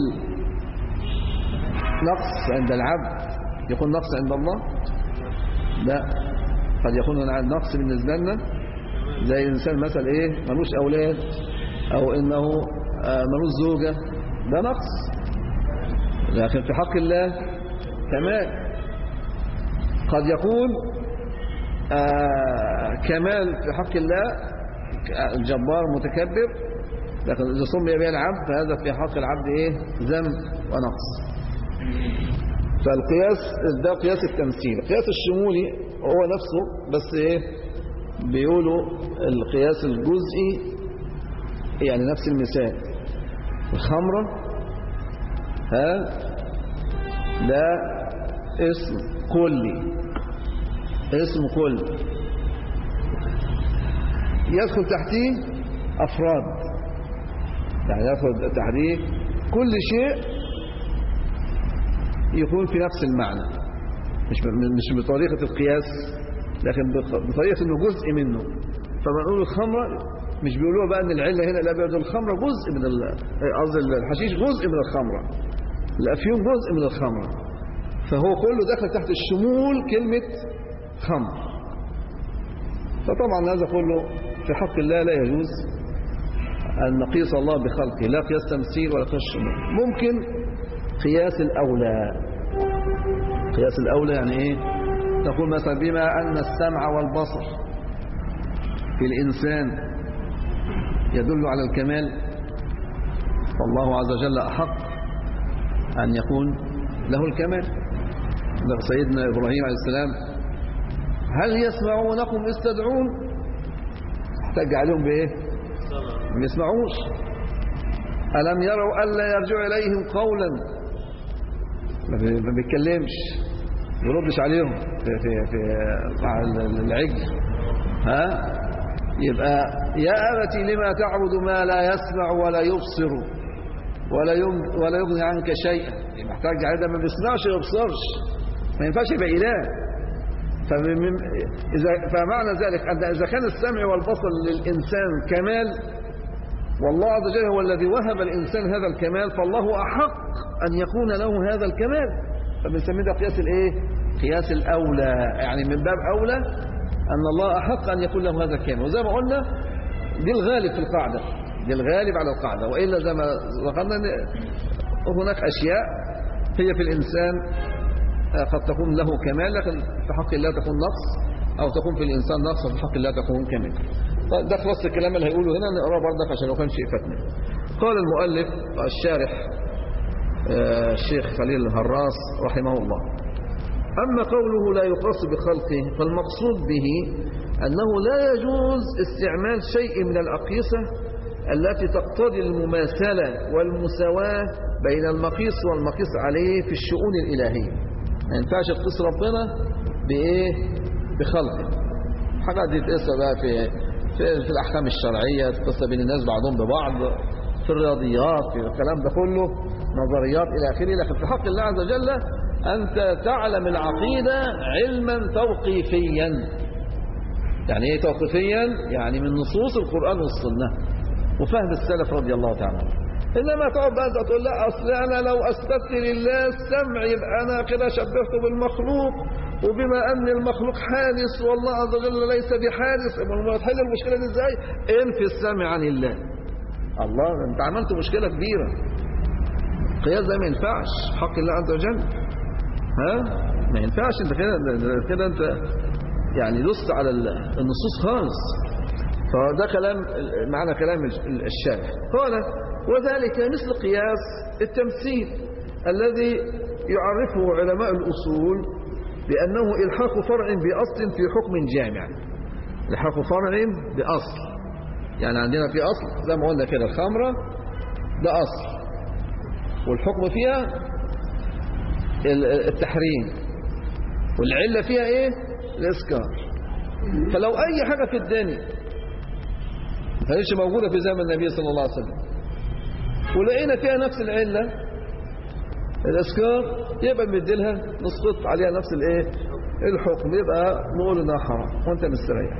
نقص عند العبد يكون نقص عند الله لا قد يكون هنا نقص بالنسبة لنا زي الإنسان مثلا إيه ملوش أولاد أو إنه آه، ملوش زوجة ده نقص لكن في حق الله كمال قد يكون آه كمال في حق الله الجبار متكبر لكن إذا سمي به العبد فهذا في حق العبد إيه ذنب ونقص فالقياس ده قياس التمثيل القياس الشمولي هو نفسه بس إيه بيقولوا القياس الجزئي يعني نفس المثال الخمرة ها ده اسم كلي اسم كلي يدخل تحتيه أفراد يعني يدخل تحتيه كل شيء يكون في نفس المعنى مش مش بطريقة القياس لكن بطريقة انه جزء منه فما نقول الخمرة مش بيقولوها بقى ان العلة هنا لا بيقولوا الخمرة جزء من ال- قصدي الحشيش جزء من الخمرة الأفيون جزء من الخمرة فهو كله دخل تحت الشمول كلمة خمر فطبعا هذا كله في حق الله لا يجوز أن نقيس الله بخلقه لا قياس تمثيل ولا قياس شمول ممكن قياس الأولى قياس الأولى يعني إيه تقول مثلا بما أن السمع والبصر في الإنسان يدل على الكمال فالله عز وجل أحق أن يكون له الكمال ده سيدنا إبراهيم عليه السلام هل يسمعونكم استدعون احتج عليهم بإيه ما يسمعوش ألم يروا ألا يرجع إليهم قولا ما بي- ما بيتكلمش ما يردش عليهم في, في, في مع العجل ها يبقى يا أبتي لما تعبد ما لا يسمع ولا يبصر ولا يم ولا يغني عنك شيئا يبقى محتاج على ده ما بيسمعش وما يبصرش ما ينفعش يبقى إله فمن إذا فمعنى ذلك أن إذا كان السمع والبصر للإنسان كمال والله عز وجل هو الذي وهب الإنسان هذا الكمال فالله أحق أن يكون له هذا الكمال فبنسميه ده قياس الإيه؟ قياس الأولى يعني من باب أولى أن الله أحق أن يكون له هذا الكمال وزي ما قلنا دي الغالب في القاعدة دي الغالب على القاعدة وإلا زي ما ذكرنا إن هناك أشياء هي في الإنسان قد تكون له كمال لكن في حق الله تكون نقص أو تكون في الإنسان نقص وفي حق الله تكون كمال طيب ده خلاص الكلام اللي هيقوله هنا نقراه برضك عشان لو كان شيء فاتنا قال المؤلف الشارح آه، الشيخ خليل الهراس رحمه الله أما قوله لا يقاس بخلقه فالمقصود به أنه لا يجوز استعمال شيء من الأقيسة التي تقتضي المماثلة والمساواة بين المقيس والمقيس عليه في الشؤون الإلهية ما ينفعش تقيس ربنا بإيه بخلقه حاجات دي تقيسها بقى في في, في الأحكام الشرعية تقيس بين الناس بعضهم ببعض في الرياضيات في الكلام ده كله نظريات إلى آخره لكن في حق الله عز وجل أنت تعلم العقيدة علما توقيفيا يعني ايه توقيفيا يعني من نصوص القرآن والسنة وفهم السلف رضي الله تعالى عنهم. إنما تقعد بقى أنت تقول لا أصل أنا لو أثبتت لله السمع يبقى أنا كده شبهته بالمخلوق وبما أن المخلوق حادث والله عز وجل ليس بحادث يبقى ما تحل المشكلة دي إزاي؟ انفي السمع عن الله الله أنت عملت مشكلة كبيرة القياس ده ما ينفعش في حق الله عز وجل ها ما ينفعش انت كده ده- كده انت يعني لست على ال- النصوص خالص فده كلام معنى كلام الشارح قال وذلك مثل قياس التمثيل الذي يعرفه علماء الأصول بأنه إلحاق فرع بأصل في حكم جامع إلحاق فرع بأصل يعني عندنا في أصل زي ما قلنا كده الخمرة ده أصل والحكم فيها ال- التحريم والعلة فيها ايه الاسكار فلو اي حاجة في الدنيا ما كانتش موجودة في زمن النبي صلى الله عليه وسلم ولقينا فيها نفس العلة الاسكار يبقى بنديلها نسقط عليها نفس الايه الحكم يبقى نقول انها حرام وانت مستريح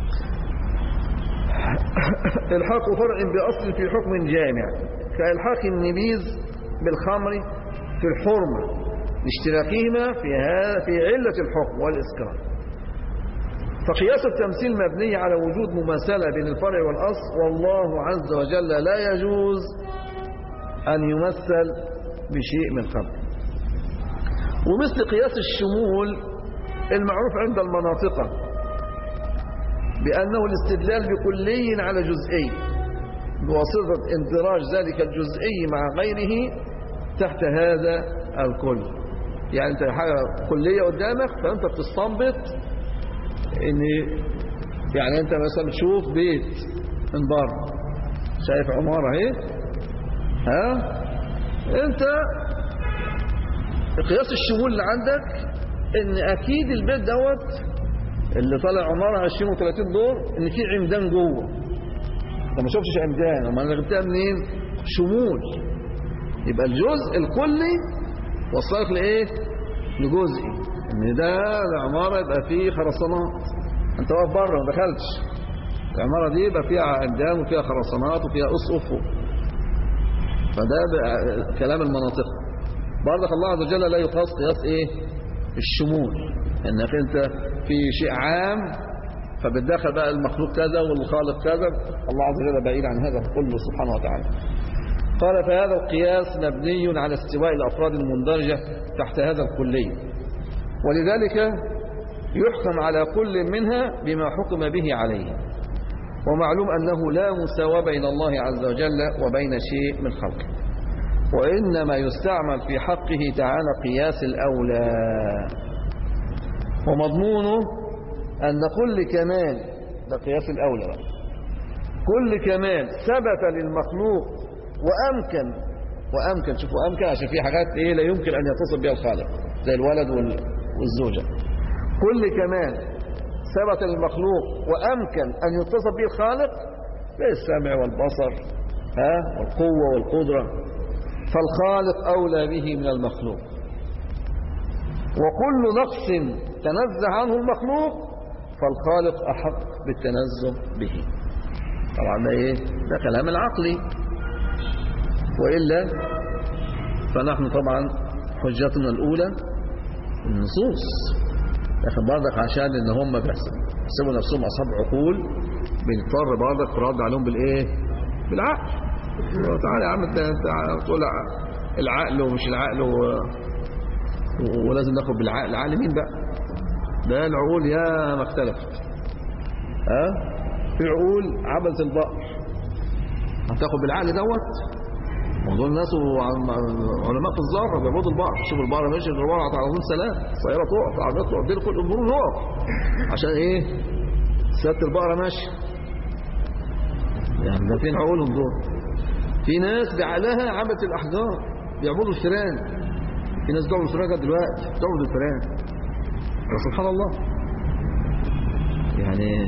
الحاق فرع بأصل في حكم جامع كإلحاق النبيذ بالخمر في الحرمة لاشتراكهما في هذا في علة الحكم والإسكار فقياس التمثيل مبني على وجود مماثلة بين الفرع والأصل والله عز وجل لا يجوز أن يمثل بشيء من خلقه ومثل قياس الشمول المعروف عند المناطق بأنه الاستدلال بكلي على جزئي بواسطة اندراج ذلك الجزئي مع غيره تحت هذا الكل يعني انت حاجة كلية قدامك فانت بتستنبط ان يعني انت مثلا تشوف بيت من بره شايف عمارة اهي ها انت قياس الشمول اللي عندك ان اكيد البيت دوت اللي طالع عمارة 20 و30 دور ان في عمدان جوه انت ما شفتش عمدان امال انا جبتها منين شمول يبقى الجزء الكلي وصلك لايه لجزئي ان ده العمارة يبقى فيه خرسانات انت واقف بره ما دخلتش العمارة دي يبقى فيها عمدان وفيها خرسانات وفيها اسقف فده بقى كلام المناطق برضك الله عز وجل لا يقاس قياس ايه الشمول انك انت في شيء عام فبتدخل بقى المخلوق كذا والخالق كذا الله عز وجل بعيد عن هذا كله سبحانه وتعالى قال فهذا القياس مبني على استواء الأفراد المندرجة تحت هذا الكلي ولذلك يحكم على كل منها بما حكم به عليه ومعلوم أنه لا مساواة بين الله عز وجل وبين شيء من خلقه وإنما يستعمل في حقه تعالى قياس الأولى ومضمونه أن كل كمال ده قياس الأولى بقى كل كمال ثبت للمخلوق وأمكن وأمكن شوفوا أمكن عشان في حاجات إيه لا يمكن أن يتصل بها الخالق زي الولد وال- والزوجة كل كمال ثبت للمخلوق وأمكن أن يتصل به الخالق زي السمع والبصر ها والقوة والقدرة فالخالق أولى به من المخلوق وكل نقص تنزه عنه المخلوق فالخالق أحق بالتنزه به طبعا ده إيه ده كلام العقلي وإلا فنحن طبعا حجتنا الأولى النصوص لكن برضك عشان ان هم بيحسبوا نفسهم اصحاب عقول بنضطر برضك نرد عليهم بالايه بالعقل تعالى يا عم انت انت تقول العقل ومش العقل و... و- ولازم ناخد بالعقل العقل مين بقى ده العقول يا ما اختلفت ها في عقول عبث البقر هتاخد بالعقل دوت موضوع الناس وعم- علماء في الذره بيعبدوا البقر شوف البقره ماشي البقره على طول سلام السياره تقف العربيات تقف دي كل الامور تقف عشان ايه سياده البقره ماشيه يعني ده فين عقولهم دول في ناس بعقلها عبت الاحجار بيعبدوا الفيران في ناس بتعبد الفيران لغاية دلوقتي بتعبد الفيران سبحان الله يعني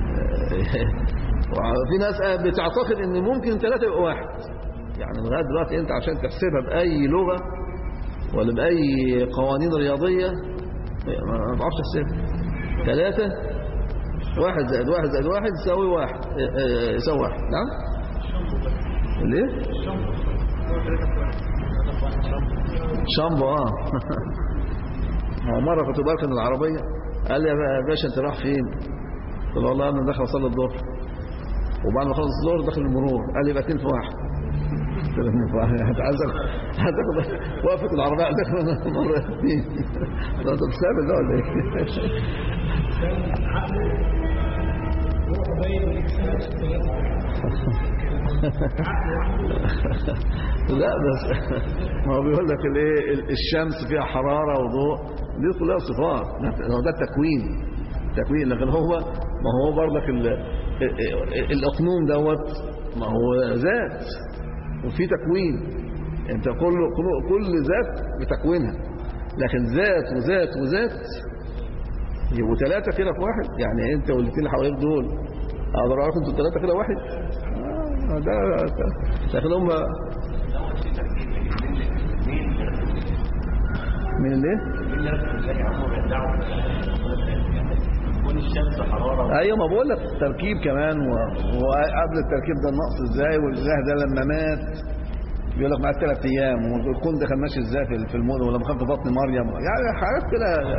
في ناس بتعتقد ان ممكن ثلاثة يبقوا واحد يعني لغاية دلوقتي انت عشان تحسبها بأي لغة ولا بأي قوانين رياضية ما تعرفش تحسبها ثلاثة واحد زائد واحد زائد واحد يساوي واحد اه، اه، يساوي واحد نعم ليه شامبو اه هو مرة كنت بركن العربية قال لي يا باشا انت رايح فين قلت له والله انا داخل اصلي الظهر وبعد ما خلص الظهر داخل المرور قال لي يبقى اتنين في واحد قلت له اتنين في واحد هتعزك هتاخد وقفت العربية عندك مرة اتنين ده انت بتسابق ده ولا ايه؟ هو باين الاكسنس لا بس ما هو بيقول لك الايه الشمس فيها حرارة وضوء دي كلها صفات هو ده التكوين تكوين لكن هو ما هو برضك ال- ال- الاقنوم دوت ما هو ذات وفي تكوين انت كل كل- كل ذات بتكوينها لكن ذات وذات وذات يبقوا ثلاثة كده في واحد يعني انت والاثنين اللي حواليك دول اقدر اعرف انتوا ثلاثة كده واحد آه، ده لكن هم من الايه؟ ايوه ما بقول لك التركيب كمان و- وقبل التركيب ده النقص ازاي والله ده لما مات بيقول لك معاه ثلاث ايام والكون ده كان ماشي ازاي في في المؤمن ولما كان في بطن مريم يعني حاجات كده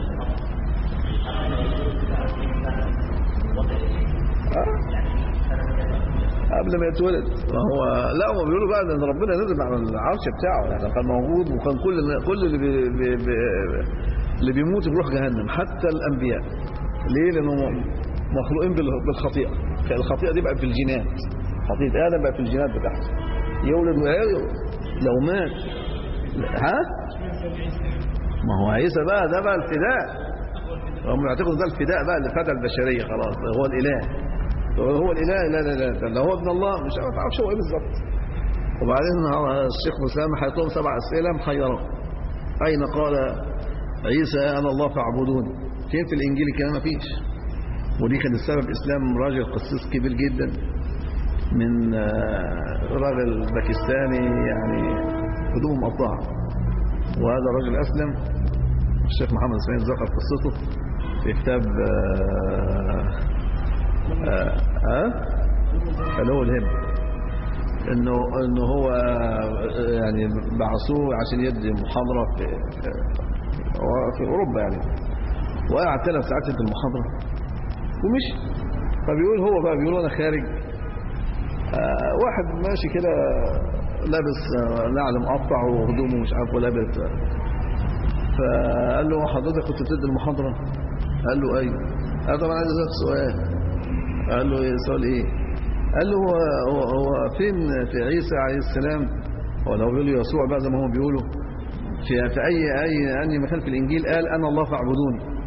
آه. قبل ما يتولد ما هو لا هم بيقولوا بقى ان ربنا نزل على العرش بتاعه يعني كان موجود وكان كل كل اللي بي بي بي اللي بيموت بيروح جهنم حتى الانبياء ليه لانهم مخلوقين بال- بالخطيئه الخطيئه دي بقى في الجينات خطيئه ادم بقى في الجينات بتاعته يولد ويولد لو مات ها ما هو عيسى بقى ده بقى الفداء هم يعتقدوا ده الفداء بقى اللي فدى البشريه خلاص هو الاله هو الاله لا لا لا ده هو ابن الله مش عارف عارفش هو ايه بالظبط وبعدين هو الشيخ مسلم هيطلب سبع اسئله محيره اين قال عيسى انا الله فاعبدوني فين في الانجيل الكلام ما فيش ودي كان السبب اسلام راجل قسيس كبير جدا من آه، راجل باكستاني يعني هدومه مقطعه وهذا الرجل اسلم الشيخ محمد اسماعيل ذكر قصته في كتاب آه، آه، ها فلو الهم انه انه هو آه، يعني بعثوه عشان يدي محاضره في في, هو في اوروبا يعني وقعد ثلاث ساعات في المحاضره ومشي فبيقول هو بقى بيقول انا خارج آه واحد ماشي كده لابس آه، نعل مقطع وهدومه مش عارف ولابس فقال له حضرتك كنت بتدي المحاضرة قال له ايوه قال طب انا عايز اسالك سؤال قال له ايه سؤال ايه قال له هو, هو, هو فين في عيسى عليه السلام ولا هو بيقول له يسوع بقى زي ما هم بيقولوا في, في اي اي اي مكان في الانجيل قال انا الله فاعبدوني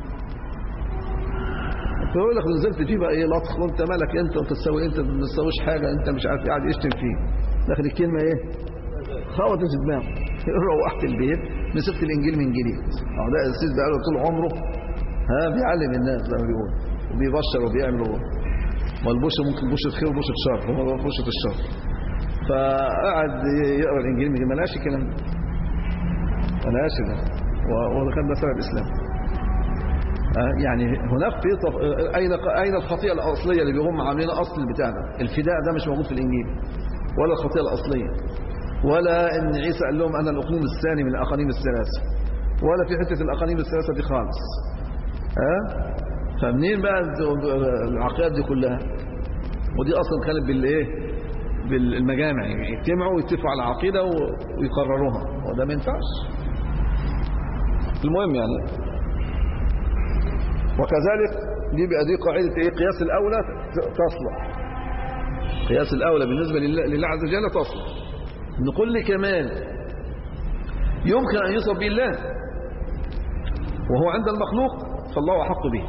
فيقول لك نزلت فيه بقى ايه لطخ وانت مالك انت وانت تسوي انت ما تسويش حاجه انت مش عارف قاعد يشتم فيه داخل الكلمه ايه خبطت في دماغه روحت البيت مسكت الانجيل من جديد اه ده السيد بقى له طول عمره ها بيعلم الناس زي ما بيقول وبيبشر وبيعمل والبشر ممكن بشرة خير وبشرة شر هو بشرة الشر فقعد يقرا الانجيل من جديد ما لقاش الكلام ده ما لقاش ده ودخل ده سبب اسلام آه، يعني هناك في طف... اين اين الخطيئه الاصليه اللي بيهم عاملين اصل البتاع ده الفداء ده مش موجود في الانجيل ولا الخطيئه الاصليه ولا ان عيسى قال لهم انا الاقنوم الثاني من الاقانيم الثلاثه ولا في حته الاقانيم الثلاثه دي خالص ها أه؟ فمنين بقى العقائد دي كلها ودي اصلا كانت بالايه بالمجامع يعني يجتمعوا ويتفقوا على عقيده ويقرروها وده ما ينفعش المهم يعني وكذلك دي بقى دي قاعدة ايه قياس الأولى تصلح قياس الأولى بالنسبة لله, لله عز وجل تصلح ان كل كمال يمكن أن يصب به الله وهو عند المخلوق فالله أحق به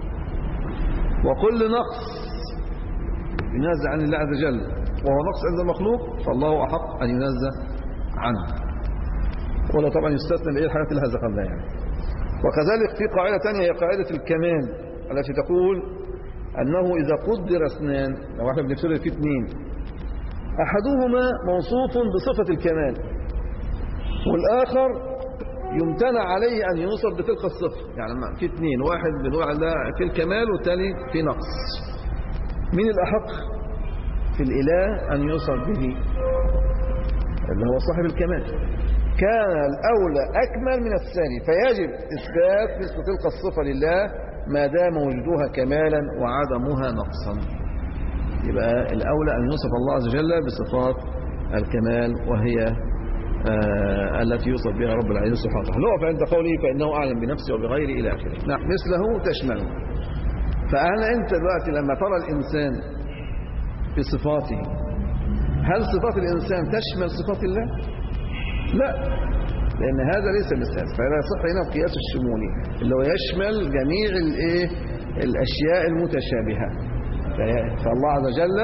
وكل نقص ينازع عن الله عز وجل وهو نقص عند المخلوق فالله أحق أن ينزه عنه ولا طبعا يستثنى بأي الحاجات اللي ذكرناها يعني وكذلك في قاعدة ثانية هي قاعدة الكمال التي تقول أنه إذا قدر اثنان لو احنا بنفسر في اثنين أحدهما موصوف بصفة الكمال والآخر يمتنع عليه أن يوصف بتلك الصفة يعني في اثنين واحد بنقول ده في الكمال والثاني في نقص مين الأحق في الإله أن يوصف به اللي هو صاحب الكمال كان الأولى أكمل من الثاني فيجب إثبات مثل تلك الصفة لله ما دام وجودها كمالا وعدمها نقصا يبقى الأولى أن يوصف الله عز وجل بصفات الكمال وهي آه التي يوصف بها رب العالمين سبحانه وتعالى نقف عند قوله فإنه أعلم بنفسه وبغيره إلى آخره نعم مثله تشمله فأنا أنت دلوقتي لما ترى الإنسان في صفاته هل صفات الإنسان تشمل صفات الله؟ لا لأن هذا ليس مثال فلا يصح هنا القياس الشمولي اللي هو يشمل جميع الايه الأشياء المتشابهة فالله عز وجل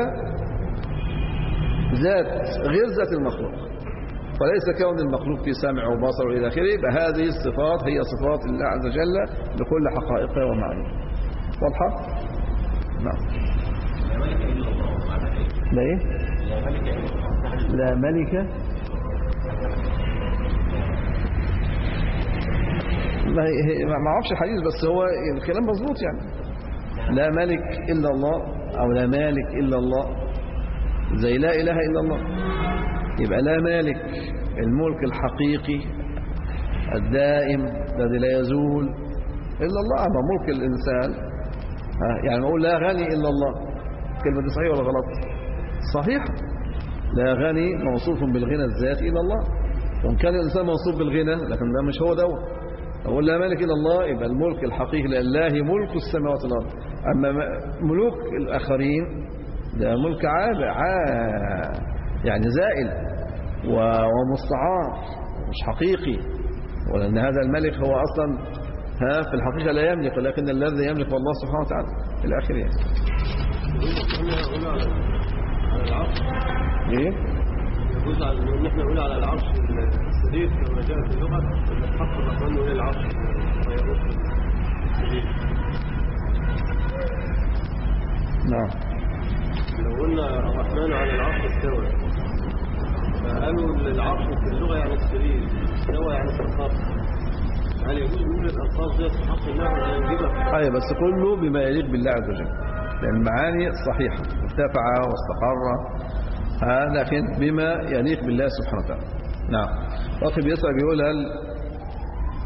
ذات غير ذات المخلوق فليس كون المخلوق في سمع وبصر إلى آخره يبقى هذه الصفات هي صفات الله عز وجل بكل حقائقها ومعانيها واضحة؟ نعم لا ايه؟ لا ملك ما ما اعرفش الحديث بس هو الكلام مظبوط يعني لا ملك الا الله او لا مالك الا الله زي لا اله الا الله يبقى لا مالك الملك الحقيقي الدائم الذي لا يزول الا الله اما ملك الانسان يعني نقول لا غني الا الله كلمه دي صحيحه ولا غلط صحيح لا غني موصوف بالغنى الذاتي الا الله وان كان الانسان موصوف بالغنى لكن ده مش هو دوت أقول لا ملك إلا الله يبقى الملك الحقيقي لله ملك السماوات والأرض أما ملوك الآخرين ده ملك عاب يعني زائل ومستعار مش حقيقي ولأن هذا الملك هو أصلا ها في الحقيقة لا يملك ولكن الذي يملك هو الله سبحانه وتعالى في الآخر يعني ايه يجوز ان نحن نقول على العرش السديد كما جاء في اللغه ان الحق الرحمن الى العرش ويروح السديد نعم لو قلنا الرحمن على العرش استوى فقالوا العرش في اللغه يعني السرير استوى يعني في الخط هل يجوز نقول الالفاظ ديت في حق الله ولا نجيبها؟ ايوه بس كله بما يليق بالله عز وجل لان المعاني صحيحه ارتفع واستقر ها لكن بما يليق بالله سبحانه وتعالى نعم واخي بيسأل بيقول هل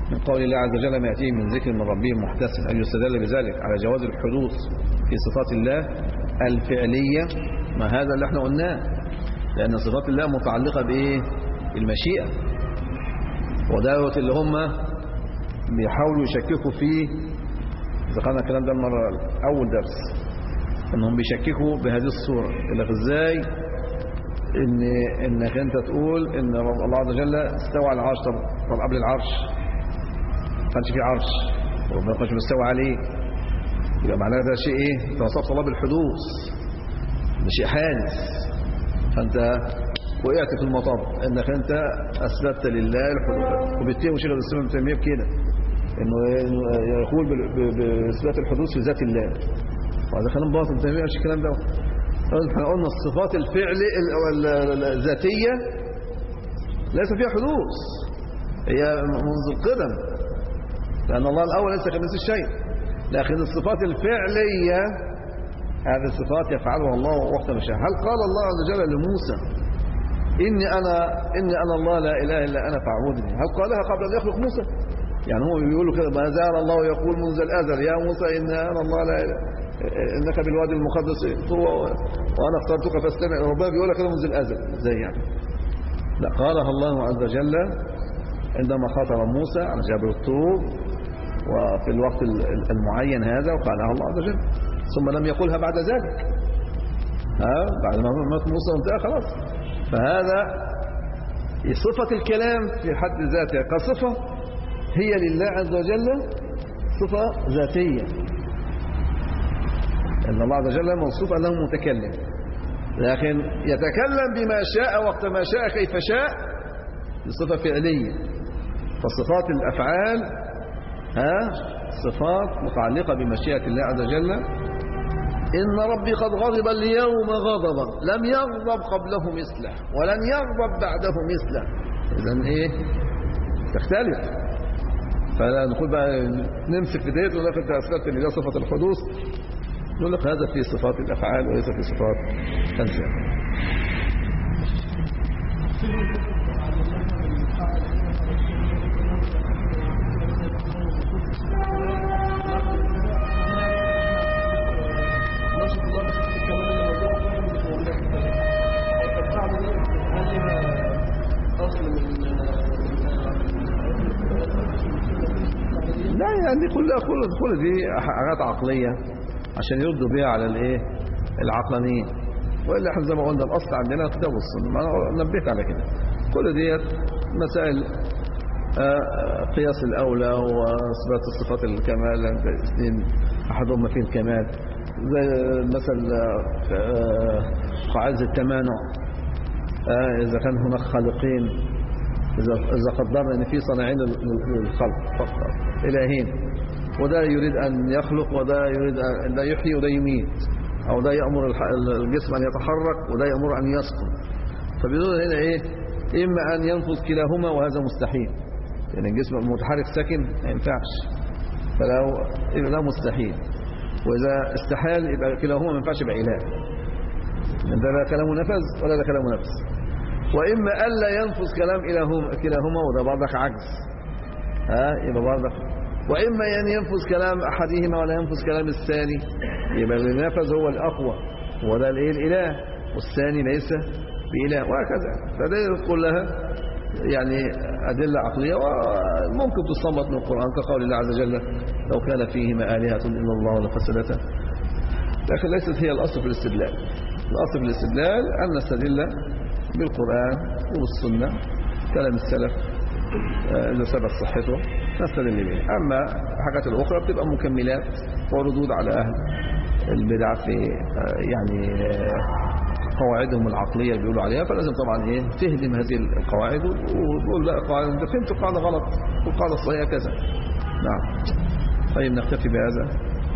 من قول الله عز وجل ما يأتيه من ذكر من ربهم محتسن أن يستدل بذلك على جواز الحدوث في صفات الله الفعلية ما هذا اللي احنا قلناه لأن صفات الله متعلقة بإيه المشيئة وداوة اللي هم بيحاولوا يشككوا فيه ذكرنا الكلام ده المرة أول درس انهم بيشككوا بهذه الصورة يقول لك ازاي ان انك انت تقول ان رب الله عز وجل استوى على العرش طب, طب قبل العرش ما كانش في عرش وربنا ما كانش مستوى عليه يبقى معناه ده شيء ايه انت وصفت الله بالحدوث ده شيء حادث فانت وقعت في المطب انك انت اثبتت لله الحدوث وبالتالي شيخ الاسلام ابن تيميه بكده انه يقول باثبات الحدوث في ذات الله وهذا كلام باطل ابن تيميه مش الكلام ده احنا قلنا الصفات الفعل الذاتيه ليس فيها حدوث هي منذ القدم لان الله الاول ليس كمثل شيء لكن الصفات الفعليه هذه الصفات يفعلها الله وقت ما شاء هل قال الله عز وجل لموسى إني أنا إني أنا الله لا إله إلا أنا فاعبدني هل قالها قبل أن يخلق موسى يعني هم بيقولوا كده ما زال الله يقول منذ الأزل يا موسى إن أنا الله لا إله إنك بالوادي المقدس طوى وأنا اخترتك فاستمع ربنا بيقولها كده منذ الأزل زي يعني لا قالها الله عز وجل عندما خاطب موسى على جبل الطور وفي الوقت المعين هذا وقالها الله عز وجل ثم لم يقولها بعد ذلك ها بعد ما مات موسى وانتهى خلاص فهذا صفة الكلام في حد ذاته كصفة هي لله عز وجل صفة ذاتية أن الله عز وجل موصوف أنه متكلم لكن يتكلم بما شاء وقت ما شاء كيف شاء بصفة فعلية فصفات الأفعال ها صفات متعلقة بمشيئة الله عز وجل إن ربي قد غضب اليوم غضبا لم يغضب قبله مثله ولن يغضب بعده مثله إذا إيه تختلف فلا نقول بقى نمسك في ديت ونقول انت اثبتت ان ده صفه الحدوث نقول لك هذا في صفات الافعال وليس في صفات الذات لا يعني كلها كل كل دي حاجات عقليه عشان يردوا بيها على الايه العقلانيين والا احنا زي ما قلنا الاصل عندنا الكتاب والسنه ما انا نبهت على كده كل ديت مسائل قياس الاولى واثبات الصفات الكمال اثنين احدهما فيه الكمال زي مثل قاعده التمانع اذا كان هناك خالقين اذا اذا قدرنا ان في صانعين للخلق فقط الهين وده يريد أن يخلق وده يريد أن ده يحيي وده يميت أو ده يأمر الجسم أن يتحرك وده يأمر أن يسكن فبيقول هنا إيه إما أن ينفذ كلاهما وهذا مستحيل يعني الجسم المتحرك ساكن ما ينفعش فلو يبقى ده مستحيل وإذا استحال يبقى كلاهما ما ينفعش يبقى إله ده لا كلامه نفذ ولا ده كلامه نفذ وإما ألا ينفذ كلام إلهما كلاهما وده برضك عجز ها يبقى برضك وإما أن ينفذ كلام أحدهما ولا ينفذ كلام الثاني يبقى اللي نفذ هو الأقوى وده الإيه الإله والثاني ليس بإله وهكذا فده كلها يعني أدلة عقلية وممكن تصمت من القرآن كقول الله عز وجل لو كان فيهما آلهة إلا الله لفسدتا لكن ليست هي الأصل في الاستدلال الأصل في الاستدلال أن نستدل بالقرآن والسنة كلام السلف إذا ثبت صحته نستدل به أما الحاجات الأخرى بتبقى مكملات وردود على أهل البدع في يعني قواعدهم العقلية اللي بيقولوا عليها فلازم طبعا إيه تهدم هذه القواعد وتقول لا قواعد أنت فهمت القاعدة غلط والقاعدة الصحيحة كذا نعم طيب نكتفي بهذا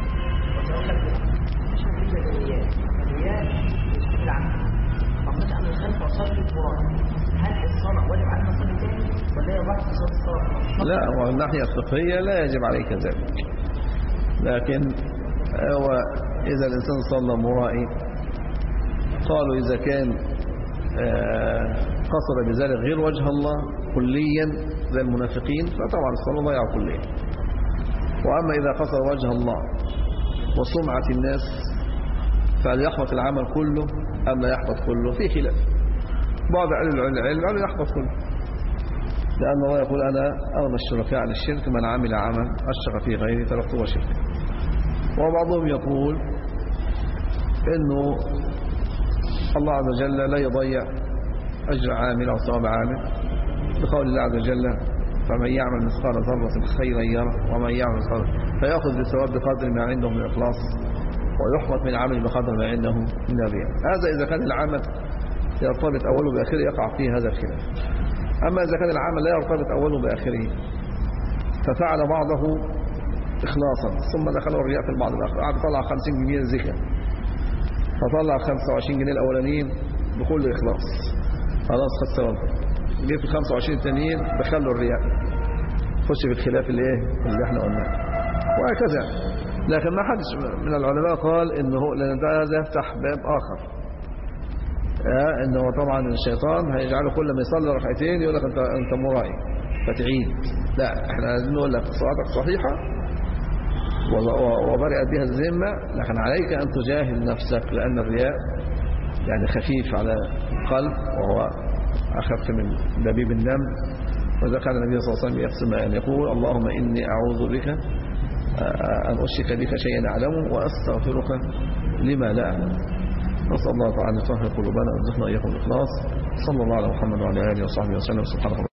هل الصلاة واجب علينا نصلي تاني ولا هي واحد في صلاة الصلاة؟ لا هو الناحية الفقهية لا يجب عليك ذلك لكن هو إذا الإنسان صلى مرائي قالوا إذا كان قصد بذلك غير وجه الله كليا زي المنافقين فطبعا الصلاة ضيع كليا وأما إذا قصد وجه الله وسمعة الناس فهل يحبط العمل كله أم لا يحبط كله في خلاف بعض أهل العلم قالوا يحبط كله لأن الله يقول أنا أغنى الشركاء عن الشرك من عمل عمل أشرك فيه غيري تركته وشركه وبعضهم يقول إنه الله عز وجل لا يضيع أجر عامل أو ثواب عامل بقول الله عز وجل فمن يعمل مثقال ذرة خيرا يره ومن يعمل مثقال فيأخذ بالثواب بقدر ما عنده من الإخلاص ويحبط من العمل بقدر ما عنده من الرياء هذا إذا كان العمل يرتبط أوله بآخره يقع فيه هذا الخلاف أما إذا كان العمل لا يرتبط أوله بآخره ففعل بعضه إخلاصا ثم دخله الرياء في البعض الآخر قعد طلع 50 جنيه زكاة فطلع 25 جنيه الأولانيين بكل إخلاص خلاص خد ثواب جه في 25 التانيين دخله الرياء خش في الخلاف اللي ايه اللي احنا قلناه وهكذا لكن ما حدش من العلماء قال انه لان ده يفتح باب اخر آه انه طبعا الشيطان هيجعله كل ما يصلي ركعتين يقول لك انت انت مرائي فتعيد لا احنا عايزين نقول لك صلاتك صحيحه وبرئت بها الذمه لكن عليك ان تجاهد نفسك لان الرياء يعني خفيف على القلب وهو اخف من دبيب النمل وذا كان النبي صلى الله عليه وسلم يقسم ان يقول اللهم اني اعوذ بك ان اشرك بك شيئا اعلمه واستغفرك لما لا اعلم نسأل الله تعالى أن يطهر قلوبنا ويرزقنا إياكم الإخلاص صلى الله على محمد وعلى آله وصحبه وسلم سبحانه